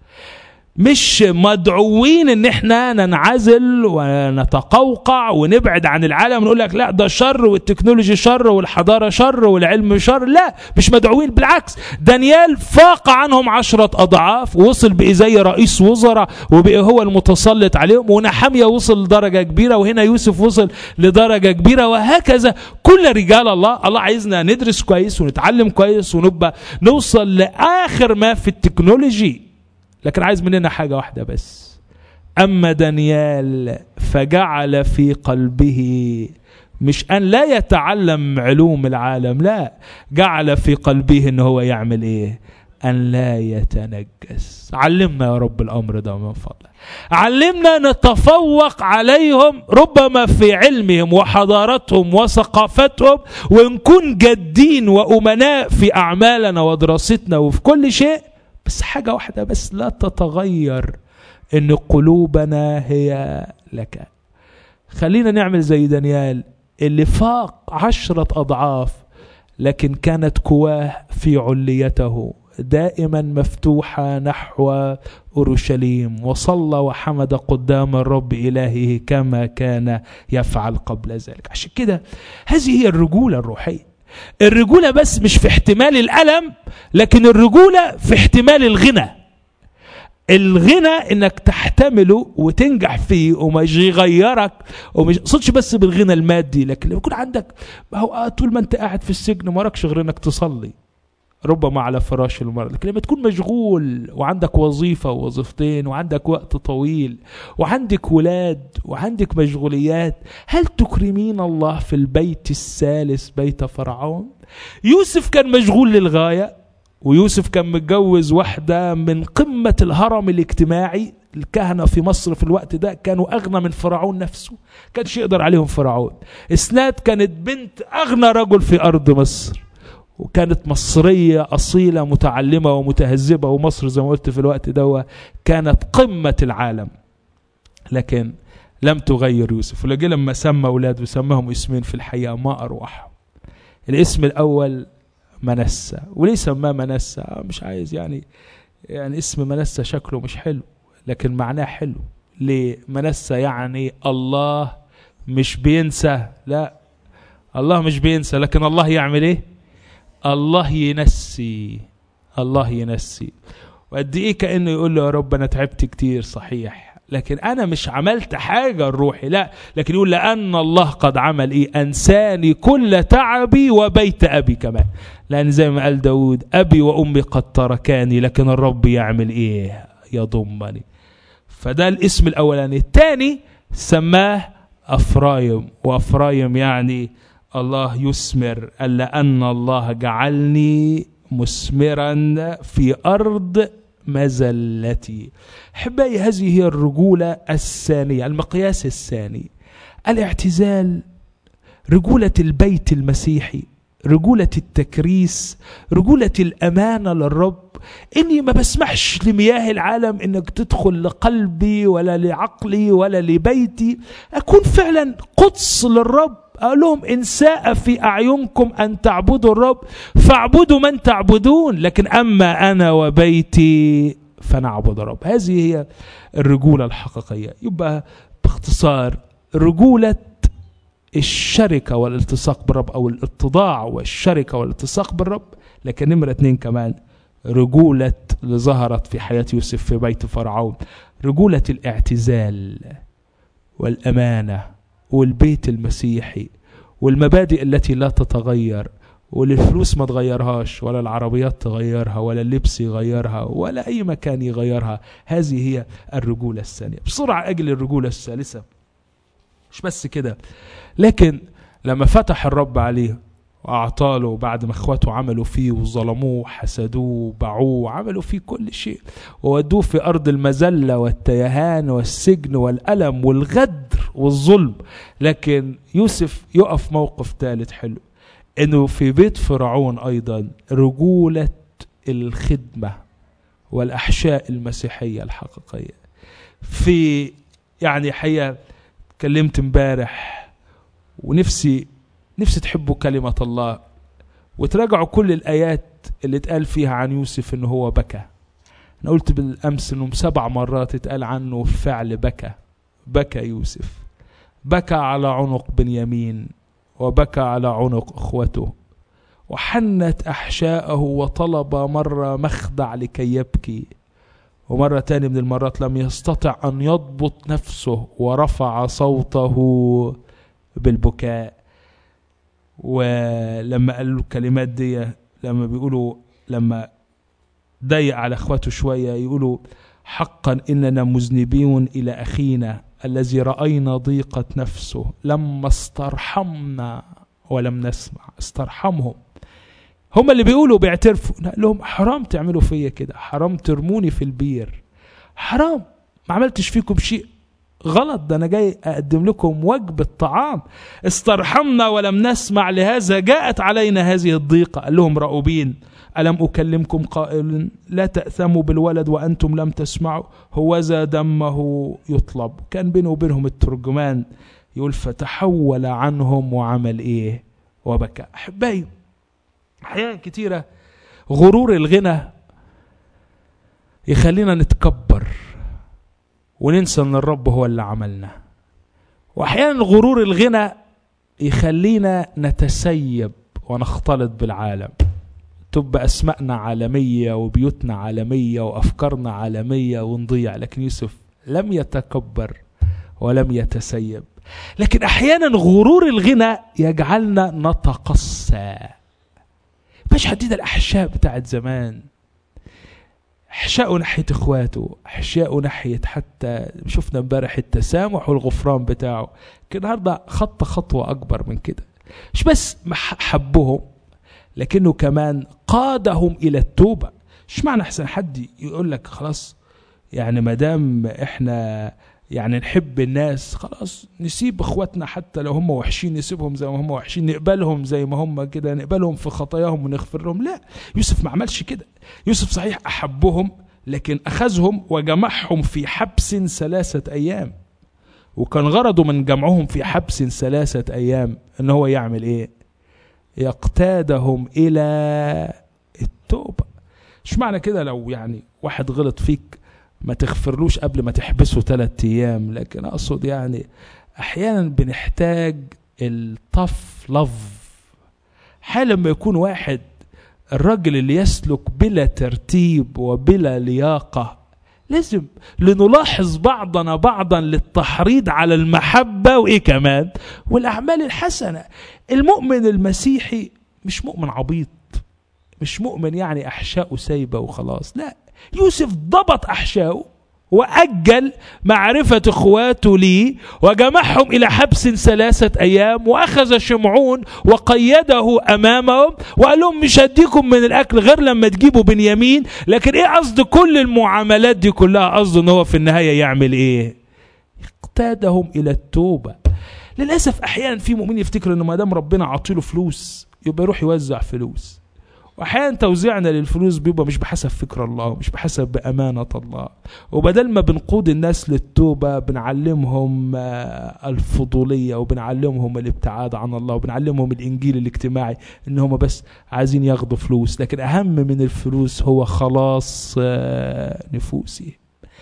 مش مدعوين ان احنا ننعزل ونتقوقع ونبعد عن العالم ونقول لك لا ده شر والتكنولوجي شر والحضارة شر والعلم شر لا مش مدعوين بالعكس دانيال فاق عنهم عشرة أضعاف وصل بقي زي رئيس وزراء وبقي هو المتسلط عليهم ونحمية وصل لدرجة كبيرة وهنا يوسف وصل لدرجة كبيرة وهكذا كل رجال الله الله عايزنا ندرس كويس ونتعلم كويس ونبقى نوصل لآخر ما في التكنولوجي لكن عايز مننا حاجة واحدة بس أما دانيال فجعل في قلبه مش أن لا يتعلم علوم العالم لا جعل في قلبه أن هو يعمل إيه أن لا يتنجس علمنا يا رب الأمر ده من فضلك علمنا نتفوق عليهم ربما في علمهم وحضارتهم وثقافتهم ونكون جادين وأمناء في أعمالنا ودراستنا وفي كل شيء بس حاجة واحدة بس لا تتغير ان قلوبنا هي لك خلينا نعمل زي دانيال اللي فاق عشرة أضعاف لكن كانت كواه في عليته دائما مفتوحة نحو أورشليم وصلى وحمد قدام الرب إلهه كما كان يفعل قبل ذلك عشان كده هذه هي الرجولة الروحية الرجولة بس مش في احتمال الألم لكن الرجولة في احتمال الغنى الغنى انك تحتمله وتنجح فيه ومش يغيرك ومش صدش بس بالغنى المادي لكن لما يكون عندك ما هو طول ما انت قاعد في السجن ما وراكش غير انك تصلي ربما على فراش المرض لكن لما تكون مشغول وعندك وظيفة ووظيفتين وعندك وقت طويل وعندك ولاد وعندك مشغوليات هل تكرمين الله في البيت الثالث بيت فرعون يوسف كان مشغول للغاية ويوسف كان متجوز واحدة من قمة الهرم الاجتماعي الكهنة في مصر في الوقت ده كانوا أغنى من فرعون نفسه كانش يقدر عليهم فرعون اسناد كانت بنت أغنى رجل في أرض مصر وكانت مصرية أصيلة متعلمة ومتهذبة ومصر زي ما قلت في الوقت ده كانت قمة العالم لكن لم تغير يوسف ولقي لما سمى أولاده وسماهم اسمين في الحقيقة ما أروحهم الاسم الأول منسى وليه سماه منسى مش عايز يعني يعني اسم منسى شكله مش حلو لكن معناه حلو ليه منسى يعني الله مش بينسى لا الله مش بينسى لكن الله يعمل ايه الله ينسي الله ينسي وقد ايه كانه يقول له يا رب انا تعبت كتير صحيح لكن انا مش عملت حاجه الروحي لا لكن يقول لان الله قد عمل ايه انساني كل تعبي وبيت ابي كمان لان زي ما قال داود ابي وامي قد تركاني لكن الرب يعمل ايه يضمني فده الاسم الاولاني الثاني سماه افرايم وافرايم يعني الله يثمر لأن الله جعلني مثمرا في أرض مزلتي أحبائي هذه هي الرجولة الثانية المقياس الثاني الاعتزال رجولة البيت المسيحي رجولة التكريس رجولة الأمانة للرب إني ما بسمحش لمياه العالم إنك تدخل لقلبي ولا لعقلي ولا لبيتي أكون فعلا قدس للرب قال لهم إن ساء في أعينكم أن تعبدوا الرب فاعبدوا من تعبدون لكن أما أنا وبيتي فنعبد الرب هذه هي الرجولة الحقيقية يبقى باختصار رجولة الشركة والالتصاق بالرب أو الاتضاع والشركة والالتصاق بالرب لكن نمرة اتنين كمان رجولة اللي ظهرت في حياة يوسف في بيت فرعون رجولة الاعتزال والأمانة والبيت المسيحي والمبادئ التي لا تتغير والفلوس ما تغيرهاش ولا العربيات تغيرها ولا اللبس يغيرها ولا أي مكان يغيرها هذه هي الرجولة الثانية بسرعة أجل الرجولة الثالثة مش بس كده لكن لما فتح الرب عليه وأعطاله بعد ما إخواته عملوا فيه وظلموه وحسدوه وباعوه وعملوا فيه كل شيء وودوه في أرض المذلة والتيهان والسجن والألم والغدر والظلم لكن يوسف يقف موقف ثالث حلو انه في بيت فرعون ايضا رجولة الخدمة والاحشاء المسيحية الحقيقية في يعني حقيقة كلمت امبارح ونفسي نفسي تحبوا كلمة الله وتراجعوا كل الآيات اللي اتقال فيها عن يوسف إن هو بكى أنا قلت بالأمس إنه سبع مرات اتقال عنه فعل بكى بكى يوسف بكى على عنق بنيامين وبكى على عنق اخوته وحنت احشاءه وطلب مره مخدع لكي يبكي ومره تاني من المرات لم يستطع ان يضبط نفسه ورفع صوته بالبكاء ولما قال له الكلمات دي لما بيقولوا لما ضيق على اخواته شويه يقولوا حقا اننا مذنبون الى اخينا الذي راينا ضيقه نفسه لما استرحمنا ولم نسمع استرحمهم هم اللي بيقولوا بيعترفوا قال لهم حرام تعملوا فيا كده حرام ترموني في البير حرام ما عملتش فيكم شيء غلط ده انا جاي اقدم لكم وجبه طعام استرحمنا ولم نسمع لهذا جاءت علينا هذه الضيقه قال لهم راؤوبين الم اكلمكم قائلا لا تاثموا بالولد وانتم لم تسمعوا هوذا دمه يطلب كان بينه وبينهم الترجمان يقول فتحول عنهم وعمل ايه وبكى احبائي احيانا كتيره غرور الغنى يخلينا نتكبر وننسى ان الرب هو اللي عملنا واحيانا غرور الغنى يخلينا نتسيب ونختلط بالعالم تبقى اسمائنا عالميه وبيوتنا عالميه وافكارنا عالميه ونضيع لكن يوسف لم يتكبر ولم يتسيب لكن احيانا غرور الغنى يجعلنا نتقصى مش حديد الاحشاء بتاعت زمان احشاءه ناحيه اخواته احشاءه ناحيه حتى شفنا امبارح التسامح والغفران بتاعه كان النهارده خط خطوه اكبر من كده مش بس حبهم لكنه كمان قادهم الى التوبه مش معنى احسن حد يقول لك خلاص يعني ما دام احنا يعني نحب الناس خلاص نسيب اخواتنا حتى لو هم وحشين نسيبهم زي ما هم وحشين نقبلهم زي ما هم كده نقبلهم في خطاياهم ونغفر لهم لا يوسف ما عملش كده يوسف صحيح احبهم لكن اخذهم وجمعهم في حبس ثلاثه ايام وكان غرضه من جمعهم في حبس ثلاثه ايام ان هو يعمل ايه يقتادهم الى التوبه مش معنى كده لو يعني واحد غلط فيك ما تغفرلوش قبل ما تحبسه ثلاثة ايام لكن اقصد يعني احيانا بنحتاج الطف لف حال لما يكون واحد الرجل اللي يسلك بلا ترتيب وبلا لياقه لازم لنلاحظ بعضنا بعضا للتحريض على المحبه وايه كمان والاعمال الحسنه المؤمن المسيحي مش مؤمن عبيط مش مؤمن يعني احشاؤه سايبه وخلاص لا يوسف ضبط احشاؤه واجل معرفه اخواته لي وجمعهم الى حبس ثلاثه ايام واخذ شمعون وقيده امامهم وقال لهم مش هديكم من الاكل غير لما تجيبوا بنيامين لكن ايه قصد كل المعاملات دي كلها قصده ان هو في النهايه يعمل ايه اقتادهم الى التوبه للاسف احيانا في مؤمن يفتكر ان ما دام ربنا عاطيله فلوس يبقى يروح يوزع فلوس واحيانا توزيعنا للفلوس بيبقى مش بحسب فكر الله مش بحسب بامانه الله وبدل ما بنقود الناس للتوبه بنعلمهم الفضوليه وبنعلمهم الابتعاد عن الله وبنعلمهم الانجيل الاجتماعي ان هم بس عايزين ياخدوا فلوس لكن اهم من الفلوس هو خلاص نفوسي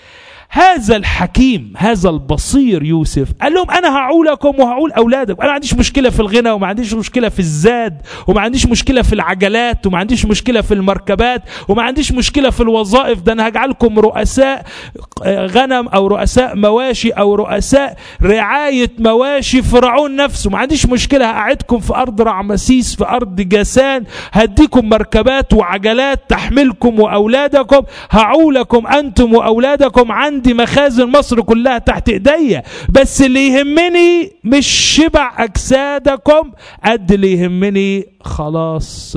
هذا الحكيم هذا البصير يوسف قال لهم انا هعولكم وهعول اولادكم انا ما عنديش مشكله في الغنى وما عنديش مشكله في الزاد وما عنديش مشكله في العجلات وما عنديش مشكله في المركبات وما عنديش مشكله في الوظائف ده انا هجعلكم رؤساء غنم او رؤساء مواشي او رؤساء رعايه مواشي فرعون نفسه ما عنديش مشكله هقعدكم في ارض رعمسيس في ارض جاسان هديكم مركبات وعجلات تحملكم واولادكم هعولكم انتم واولادكم عندي عندي مخازن مصر كلها تحت ايديا بس اللي يهمني مش شبع اجسادكم قد اللي يهمني خلاص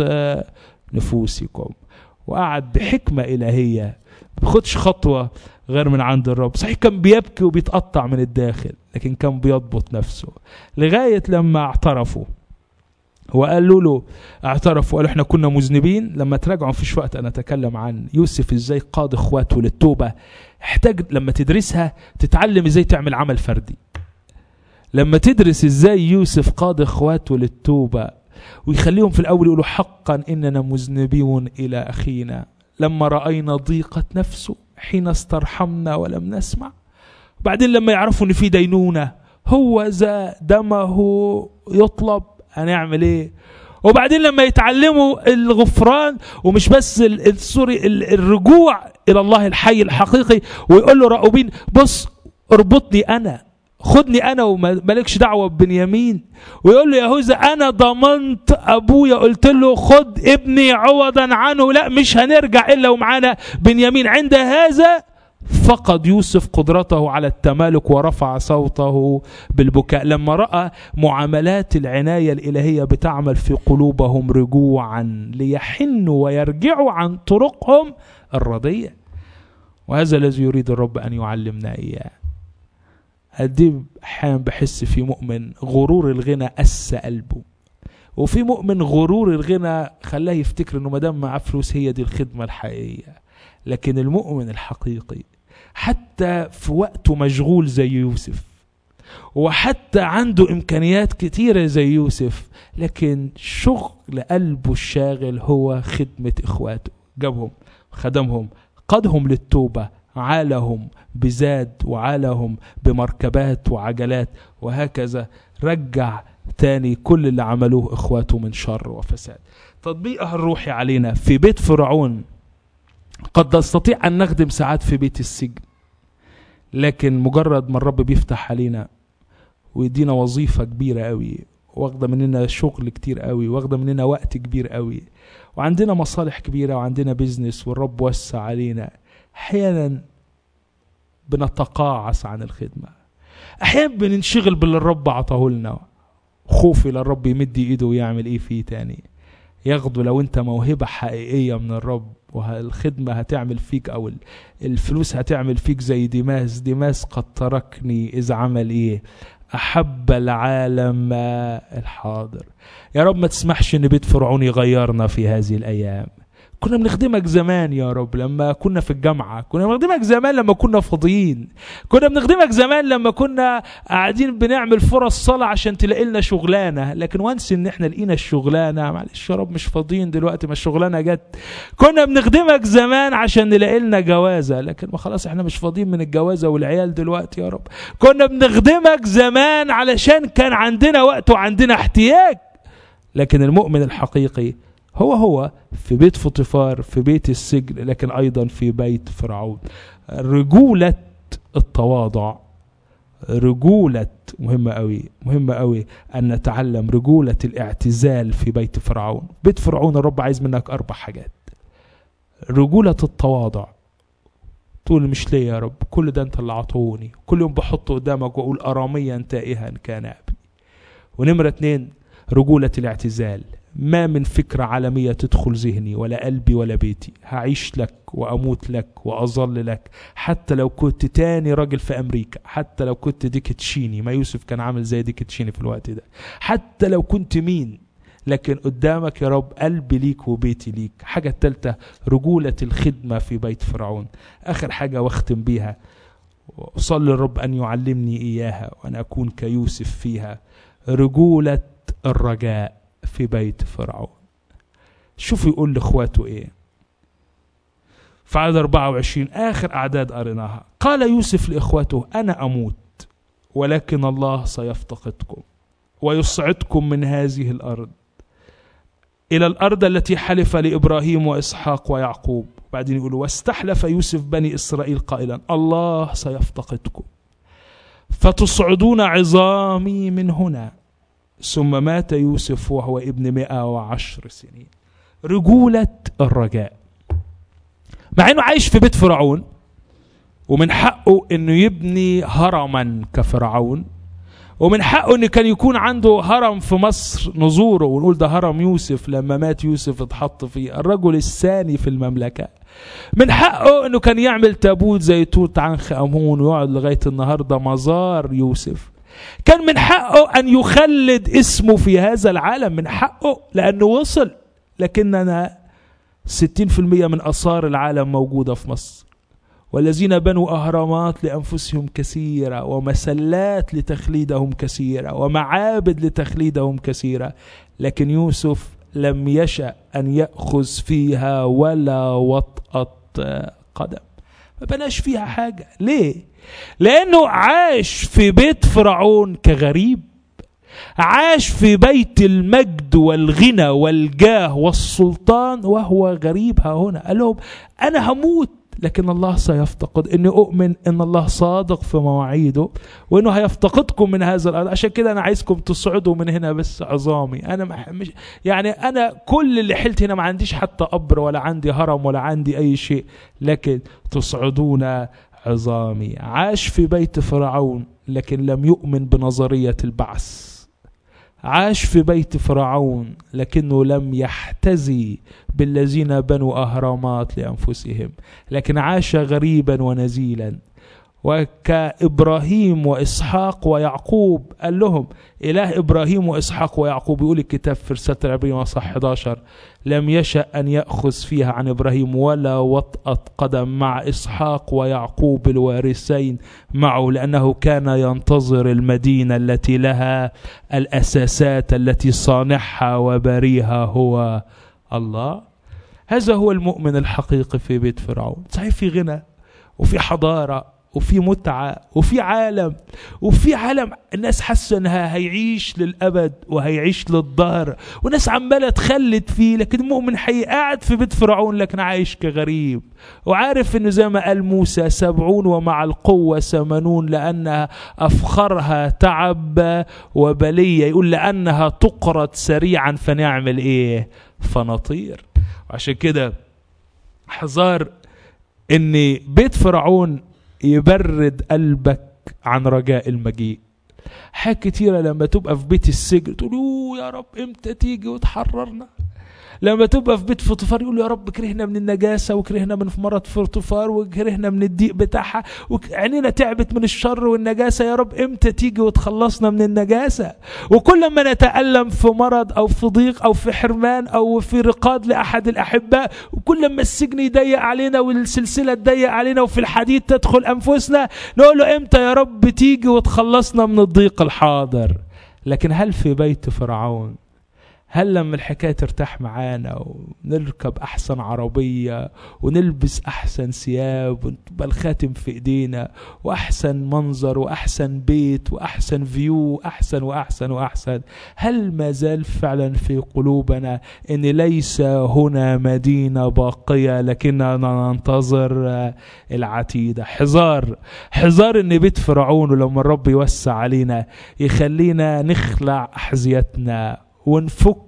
نفوسكم وقعد بحكمه الهيه ما بياخدش خطوه غير من عند الرب صحيح كان بيبكي وبيتقطع من الداخل لكن كان بيضبط نفسه لغايه لما اعترفوا وقالوا له اعترفوا وقالوا احنا كنا مذنبين لما تراجعوا مفيش وقت انا اتكلم عن يوسف ازاي قاد اخواته للتوبه احتاج لما تدرسها تتعلم ازاي تعمل عمل فردي لما تدرس ازاي يوسف قاد اخواته للتوبه ويخليهم في الاول يقولوا حقا اننا مذنبون الى اخينا لما راينا ضيقه نفسه حين استرحمنا ولم نسمع بعدين لما يعرفوا ان في دينونه هو ذا دمه يطلب هنعمل ايه وبعدين لما يتعلموا الغفران ومش بس ال- ال- سوري ال- الرجوع الى الله الحي الحقيقي ويقول له راؤوبين بص اربطني انا خدني انا ومالكش دعوه ببنيامين ويقول له يهوذا انا ضمنت ابويا قلت له خد ابني عوضا عنه لا مش هنرجع الا ومعانا بنيامين عند هذا فقد يوسف قدرته على التمالك ورفع صوته بالبكاء لما راى معاملات العنايه الالهيه بتعمل في قلوبهم رجوعا ليحنوا ويرجعوا عن طرقهم الرديه وهذا الذي يريد الرب ان يعلمنا اياه قد احيانا بحس في مؤمن غرور الغنى أس قلبه وفي مؤمن غرور الغنى خلاه يفتكر انه ما دام معاه فلوس هي دي الخدمه الحقيقيه لكن المؤمن الحقيقي حتى في وقته مشغول زي يوسف وحتى عنده امكانيات كتيره زي يوسف لكن شغل قلبه الشاغل هو خدمه اخواته جابهم خدمهم قادهم للتوبه عالهم بزاد وعالهم بمركبات وعجلات وهكذا رجع تاني كل اللي عملوه اخواته من شر وفساد تطبيقها الروحي علينا في بيت فرعون قد نستطيع ان نخدم ساعات في بيت السجن لكن مجرد ما الرب بيفتح علينا ويدينا وظيفه كبيره قوي واخده مننا شغل كتير قوي واخده مننا وقت كبير قوي وعندنا مصالح كبيره وعندنا بيزنس والرب وسع علينا احيانا بنتقاعس عن الخدمه احيانا بننشغل باللي الرب عطاه لنا خوفي للرب يمد ايده ويعمل ايه فيه تاني ياخده لو انت موهبه حقيقيه من الرب والخدمه هتعمل فيك او الفلوس هتعمل فيك زي ديماس ديماس قد تركني اذ عمل ايه احب العالم الحاضر يا رب ما تسمحش ان بيت فرعون يغيرنا في هذه الايام كنا بنخدمك زمان يا رب لما كنا في الجامعة كنا بنخدمك زمان لما كنا فاضيين كنا بنخدمك زمان لما كنا قاعدين بنعمل فرص صلاة عشان تلاقي لنا شغلانة لكن وانس ان احنا لقينا الشغلانة معلش يا رب مش فاضيين دلوقتي ما الشغلانة جت كنا بنخدمك زمان عشان نلاقي لنا جوازة لكن ما خلاص احنا مش فاضيين من الجوازة والعيال دلوقتي يا رب كنا بنخدمك زمان علشان كان عندنا وقت وعندنا احتياج لكن المؤمن الحقيقي هو هو في بيت فطفار في بيت السجن لكن ايضا في بيت فرعون رجولة التواضع رجولة مهمة قوي مهمة قوي أن نتعلم رجولة الاعتزال في بيت فرعون بيت فرعون الرب عايز منك أربع حاجات رجولة التواضع تقول مش ليه يا رب كل ده انت اللي عطوني كل يوم بحطه قدامك واقول اراميا تائها كان ابي ونمرة اتنين رجولة الاعتزال ما من فكرة عالمية تدخل ذهني ولا قلبي ولا بيتي هعيش لك وأموت لك وأظل لك حتى لو كنت تاني راجل في أمريكا حتى لو كنت ديك تشيني ما يوسف كان عامل زي ديك تشيني في الوقت ده حتى لو كنت مين لكن قدامك يا رب قلبي ليك وبيتي ليك حاجة التالتة رجولة الخدمة في بيت فرعون آخر حاجة واختم بيها أصلي الرب أن يعلمني إياها وأن أكون كيوسف فيها رجولة الرجاء في بيت فرعون شوفوا يقول لاخواته ايه في عدد 24 اخر اعداد قريناها قال يوسف لاخوته انا اموت ولكن الله سيفتقدكم ويصعدكم من هذه الارض الى الارض التي حلف لابراهيم واسحاق ويعقوب بعدين يقولوا واستحلف يوسف بني اسرائيل قائلا الله سيفتقدكم فتصعدون عظامي من هنا ثم مات يوسف وهو ابن مئة وعشر سنين رجولة الرجاء مع انه عايش في بيت فرعون ومن حقه انه يبني هرما كفرعون ومن حقه ان كان يكون عنده هرم في مصر نزوره ونقول ده هرم يوسف لما مات يوسف اتحط فيه الرجل الثاني في المملكه من حقه انه كان يعمل تابوت زي توت عنخ امون ويقعد لغايه النهارده مزار يوسف كان من حقه أن يخلد اسمه في هذا العالم من حقه لأنه وصل لكننا 60% من أثار العالم موجودة في مصر والذين بنوا أهرامات لأنفسهم كثيرة ومسلات لتخليدهم كثيرة ومعابد لتخليدهم كثيرة لكن يوسف لم يشأ أن يأخذ فيها ولا وطأة قدم ما بناش فيها حاجة ليه؟ لأنه عاش في بيت فرعون كغريب عاش في بيت المجد والغنى والجاه والسلطان وهو غريب ها هنا قال لهم أنا هموت لكن الله سيفتقد اني اؤمن ان الله صادق في مواعيده وانه هيفتقدكم من هذا الارض عشان كده انا عايزكم تصعدوا من هنا بس عظامي انا مش يعني انا كل اللي حلت هنا ما عنديش حتى قبر ولا عندي هرم ولا عندي اي شيء لكن تصعدون عظامي عاش في بيت فرعون لكن لم يؤمن بنظريه البعث عاش في بيت فرعون لكنه لم يحتزي بالذين بنوا اهرامات لانفسهم لكن عاش غريبا ونزيلا وكابراهيم واسحاق ويعقوب قال لهم اله ابراهيم واسحاق ويعقوب يقول الكتاب في رساله العبرين صح 11 لم يشا ان ياخذ فيها عن ابراهيم ولا وطأة قدم مع اسحاق ويعقوب الوارثين معه لانه كان ينتظر المدينه التي لها الاساسات التي صانعها وباريها هو الله هذا هو المؤمن الحقيقي في بيت فرعون صحيح في غنى وفي حضاره وفي متعة وفي عالم وفي عالم الناس حاسة انها هيعيش للأبد وهيعيش للظهر وناس عمالة تخلد فيه لكن المؤمن حي قاعد في بيت فرعون لكن عايش كغريب وعارف انه زي ما قال موسى سبعون ومع القوة ثمانون لأنها أفخرها تعب وبلية يقول لأنها تقرض سريعا فنعمل ايه فنطير وعشان كده حذار ان بيت فرعون يبرد قلبك عن رجاء المجيء حاجات كتيرة لما تبقى في بيت السجن تقول يا رب امتى تيجي وتحررنا لما تبقى في بيت فطفار يقول يا رب كرهنا من النجاسة وكرهنا من مرض فطفار وكرهنا من الضيق بتاعها وعينينا تعبت من الشر والنجاسة يا رب امتى تيجي وتخلصنا من النجاسة وكل ما نتألم في مرض أو في ضيق أو في حرمان أو في رقاد لأحد الأحباء وكل ما السجن يضيق علينا والسلسلة تضيق علينا وفي الحديد تدخل أنفسنا نقول له امتى يا رب تيجي وتخلصنا من الضيق الحاضر لكن هل في بيت فرعون هل لما الحكاية ترتاح معانا ونركب أحسن عربية ونلبس أحسن ثياب وتبقى الخاتم في إيدينا وأحسن منظر وأحسن بيت وأحسن فيو أحسن وأحسن وأحسن هل ما زال فعلا في قلوبنا إن ليس هنا مدينة باقية لكننا ننتظر العتيدة حذار حذار إن بيت فرعون ولما الرب يوسع علينا يخلينا نخلع أحذيتنا ونفك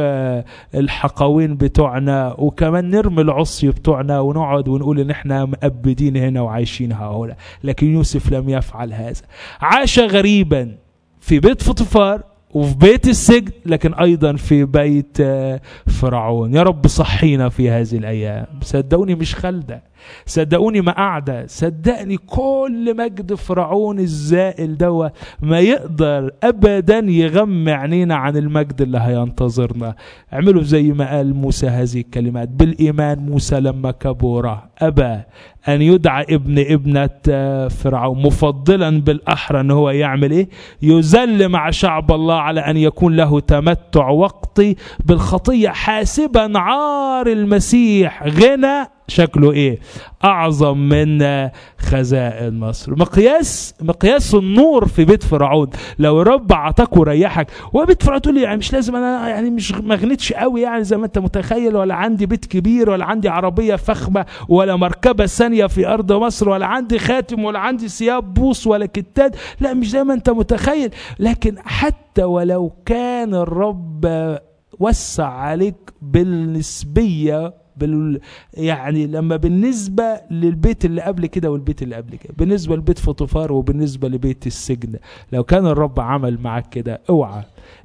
الحقوين بتوعنا وكمان نرمي العصي بتوعنا ونقعد ونقول ان احنا مأبدين هنا وعايشين هؤلاء لكن يوسف لم يفعل هذا عاش غريبا في بيت فطفار وفي بيت السجن لكن ايضا في بيت فرعون يا رب صحينا في هذه الايام صدقوني مش خالده صدقوني ما قاعدة صدقني كل مجد فرعون الزائل دوا ما يقدر ابدا يغمى عينينا عن المجد اللي هينتظرنا اعملوا زي ما قال موسى هذه الكلمات بالايمان موسى لما كبر ابى ان يدعى ابن ابنة فرعون مفضلا بالاحرى ان هو يعمل ايه يذل مع شعب الله على ان يكون له تمتع وقتي بالخطية حاسبا عار المسيح غنى شكله ايه اعظم من خزائن مصر مقياس مقياس النور في بيت فرعون لو الرب اعطاك وريحك وبيت فرعون تقول لي يعني مش لازم انا يعني مش ما غنيتش قوي يعني زي ما انت متخيل ولا عندي بيت كبير ولا عندي عربيه فخمه ولا مركبه ثانيه في ارض مصر ولا عندي خاتم ولا عندي ثياب بوص ولا كتاد لا مش زي ما انت متخيل لكن حتى ولو كان الرب وسع عليك بالنسبيه بال يعني لما بالنسبة للبيت اللي قبل كده والبيت اللي قبل كده بالنسبة لبيت فطفار وبالنسبة لبيت السجن لو كان الرب عمل معك كده اوعى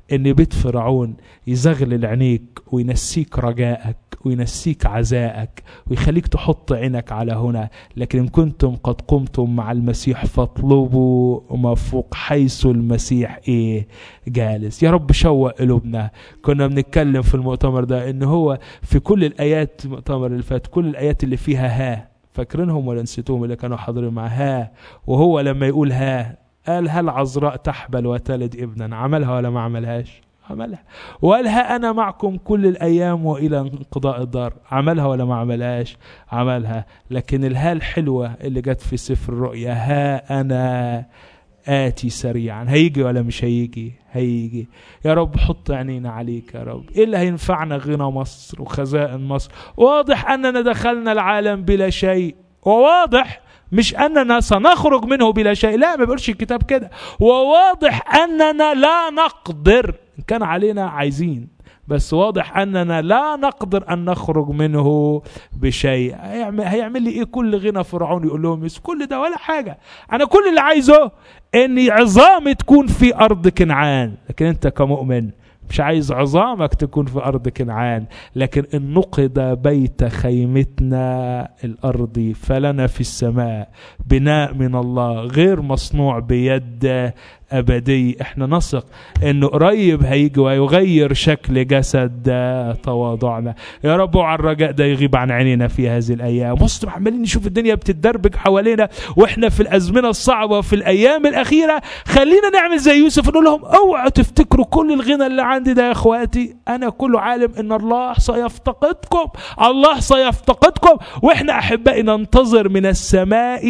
ان بيت فرعون يزغلل عينيك وينسيك رجائك وينسيك عزائك ويخليك تحط عينك على هنا لكن ان كنتم قد قمتم مع المسيح فاطلبوا ما فوق حيث المسيح ايه جالس يا رب شوق قلوبنا كنا بنتكلم في المؤتمر ده ان هو في كل الايات المؤتمر اللي فات كل الايات اللي فيها ها فاكرينهم ولا نسيتوهم اللي كانوا حاضرين مع ها وهو لما يقول ها قال هل عذراء تحبل وتلد ابنا عملها ولا ما عملهاش عملها وقال ها انا معكم كل الايام والى انقضاء الدار عملها ولا ما عملهاش عملها لكن الها الحلوه اللي جت في سفر الرؤيا ها انا آتي سريعا هيجي ولا مش هيجي هيجي يا رب حط عينينا عليك يا رب ايه اللي هينفعنا غنى مصر وخزائن مصر واضح اننا دخلنا العالم بلا شيء وواضح مش اننا سنخرج منه بلا شيء لا ما بيقولش الكتاب كده وواضح اننا لا نقدر ان كان علينا عايزين بس واضح اننا لا نقدر ان نخرج منه بشيء هيعمل, هيعمل لي ايه كل غنى فرعون يقول لهم بس كل ده ولا حاجه انا كل اللي عايزه ان عظامي تكون في ارض كنعان لكن انت كمؤمن مش عايز عظامك تكون في أرض كنعان لكن إن نقد بيت خيمتنا الأرضي فلنا في السماء بناء من الله غير مصنوع بيد أبدي احنا نثق انه قريب هيجي ويغير شكل جسد تواضعنا يا رب وعلى الرجاء ده يغيب عن عينينا في هذه الايام بص عمالين نشوف الدنيا بتتدربك حوالينا واحنا في الازمنه الصعبه في الايام الاخيره خلينا نعمل زي يوسف نقول لهم اوعوا تفتكروا كل الغنى اللي عندي ده يا اخواتي انا كله عالم ان الله سيفتقدكم الله سيفتقدكم واحنا احبائي ننتظر من السماء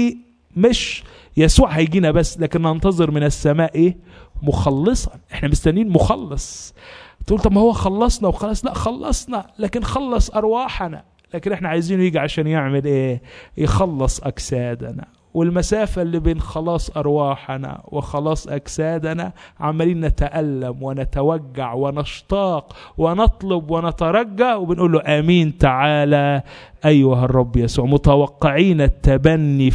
مش يسوع هيجينا بس لكن ننتظر من السماء ايه مخلصا احنا مستنيين مخلص تقول طب ما هو خلصنا وخلاص لا خلصنا لكن خلص ارواحنا لكن احنا عايزينه يجي عشان يعمل ايه يخلص اجسادنا والمسافة اللي بين خلاص أرواحنا وخلاص أجسادنا عمالين نتألم ونتوجع ونشتاق ونطلب ونترجى وبنقول له آمين تعالى أيها الرب يسوع متوقعين التبني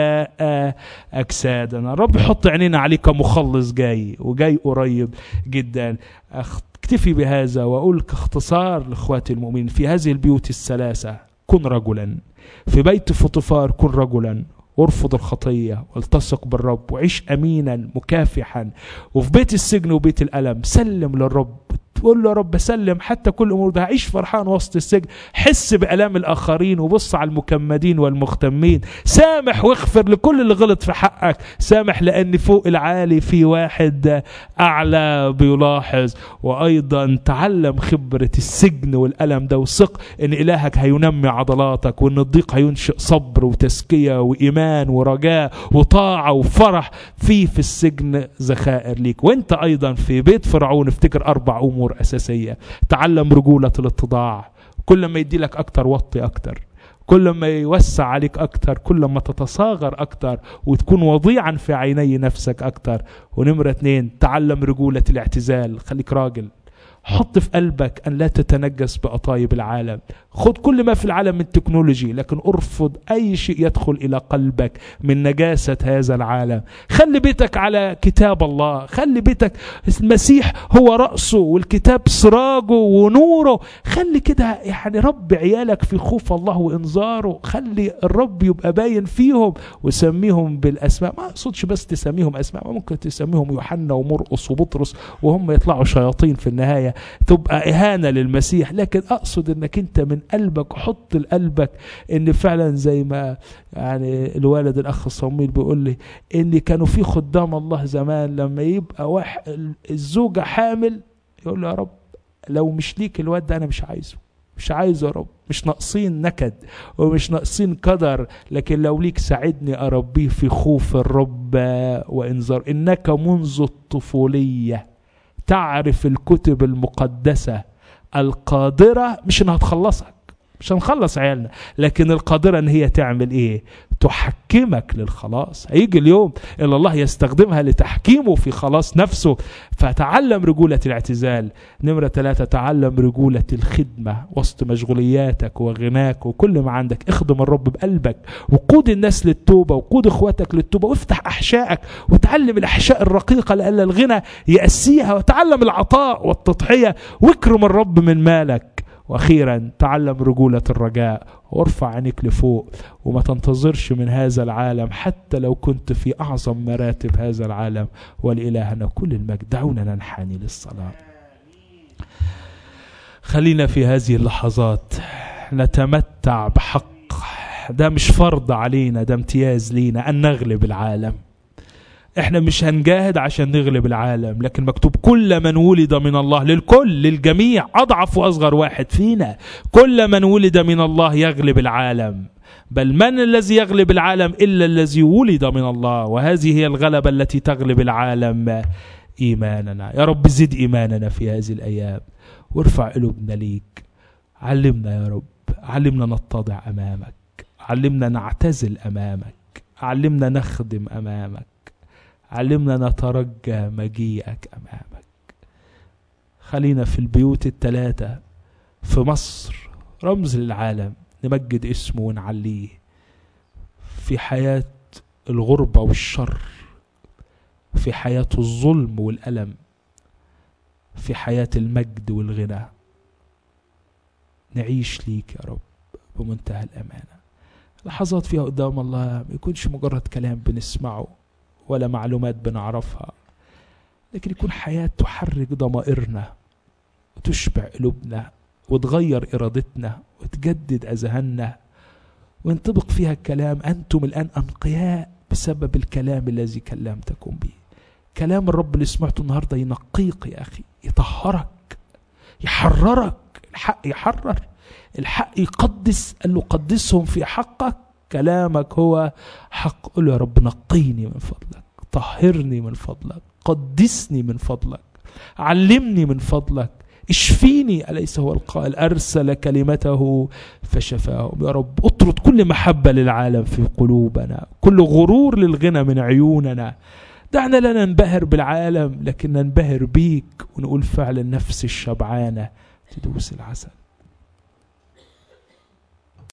فداء أجسادنا الرب يحط عينينا عليك كمخلص جاي وجاي قريب جدا اكتفي بهذا وأقول كاختصار لإخواتي المؤمنين في هذه البيوت الثلاثة كن رجلا في بيت فطفار كن رجلا وارفض الخطية والتصق بالرب وعيش أمينا مكافحا وفي بيت السجن وبيت الألم سلم للرب تقول له يا رب سلم حتى كل الامور ده هعيش فرحان وسط السجن حس بالام الاخرين وبص على المكمدين والمختمين سامح واغفر لكل اللي غلط في حقك سامح لان فوق العالي في واحد اعلى بيلاحظ وايضا تعلم خبره السجن والالم ده وثق ان الهك هينمي عضلاتك وان الضيق هينشئ صبر وتزكيه وايمان ورجاء وطاعه وفرح في في السجن ذخائر ليك وانت ايضا في بيت فرعون افتكر اربع امور أساسية تعلم رجولة الاتضاع كل ما يدي لك أكتر وطي أكتر كل ما يوسع عليك أكتر كل ما تتصاغر أكتر وتكون وضيعا في عيني نفسك أكتر ونمرة اتنين تعلم رجولة الاعتزال خليك راجل حط في قلبك أن لا تتنجس بأطايب العالم خد كل ما في العالم من تكنولوجي لكن ارفض أي شيء يدخل إلى قلبك من نجاسة هذا العالم خلي بيتك على كتاب الله خلي بيتك المسيح هو رأسه والكتاب سراجه ونوره خلي كده يعني رب عيالك في خوف الله وإنذاره خلي الرب يبقى باين فيهم وسميهم بالأسماء ما أقصدش بس تسميهم أسماء ممكن تسميهم يوحنا ومرقص وبطرس وهم يطلعوا شياطين في النهاية تبقى إهانة للمسيح لكن أقصد أنك أنت من قلبك حط لقلبك أن فعلا زي ما يعني الوالد الأخ صميل بيقول لي أن كانوا في خدام الله زمان لما يبقى واحد الزوجة حامل يقول له يا رب لو مش ليك الواد ده أنا مش عايزه مش عايزه يا رب مش ناقصين نكد ومش ناقصين قدر لكن لو ليك ساعدني أربيه في خوف الرب وإنذار إنك منذ الطفولية تعرف الكتب المقدسة القادرة مش انها تخلصك مش هنخلص عيالنا لكن القادرة ان هي تعمل ايه تحكمك للخلاص هيجي اليوم اللي الله يستخدمها لتحكيمه في خلاص نفسه فتعلم رجولة الاعتزال نمرة ثلاثة تعلم رجولة الخدمة وسط مشغولياتك وغناك وكل ما عندك اخدم الرب بقلبك وقود الناس للتوبة وقود اخواتك للتوبة وافتح احشائك وتعلم الاحشاء الرقيقة لألا الغنى يأسيها وتعلم العطاء والتضحية واكرم الرب من مالك واخيرا تعلم رجوله الرجاء وارفع عينيك لفوق وما تنتظرش من هذا العالم حتى لو كنت في اعظم مراتب هذا العالم ولالهنا كل المجد دعونا ننحني للصلاه خلينا في هذه اللحظات نتمتع بحق ده مش فرض علينا ده امتياز لينا ان نغلب العالم احنا مش هنجاهد عشان نغلب العالم لكن مكتوب كل من ولد من الله للكل للجميع اضعف واصغر واحد فينا كل من ولد من الله يغلب العالم بل من الذي يغلب العالم الا الذي ولد من الله وهذه هي الغلبه التي تغلب العالم ايماننا يا رب زد ايماننا في هذه الايام وارفع قلوبنا ليك علمنا يا رب علمنا نتضع امامك علمنا نعتزل امامك علمنا نخدم امامك علمنا نترجى مجيئك امامك خلينا في البيوت الثلاثه في مصر رمز للعالم نمجد اسمه ونعليه في حياه الغربه والشر في حياه الظلم والالم في حياه المجد والغنى نعيش ليك يا رب بمنتهى الامانه لحظات فيها قدام الله ما يكونش مجرد كلام بنسمعه ولا معلومات بنعرفها لكن يكون حياة تحرك ضمائرنا وتشبع قلوبنا وتغير إرادتنا وتجدد أذهاننا وينطبق فيها الكلام أنتم الآن أنقياء بسبب الكلام الذي كلمتكم به كلام الرب اللي سمعته النهارده ينقيك يا أخي يطهرك يحررك الحق يحرر الحق يقدس قال له قدسهم في حقك كلامك هو حق قل يا رب نقيني من فضلك طهرني من فضلك قدسني من فضلك علمني من فضلك اشفيني أليس هو القائل أرسل كلمته فشفاهم يا رب اطرد كل محبة للعالم في قلوبنا كل غرور للغنى من عيوننا دعنا لا ننبهر بالعالم لكن ننبهر بيك ونقول فعلا نفس الشبعانة تدوس العسل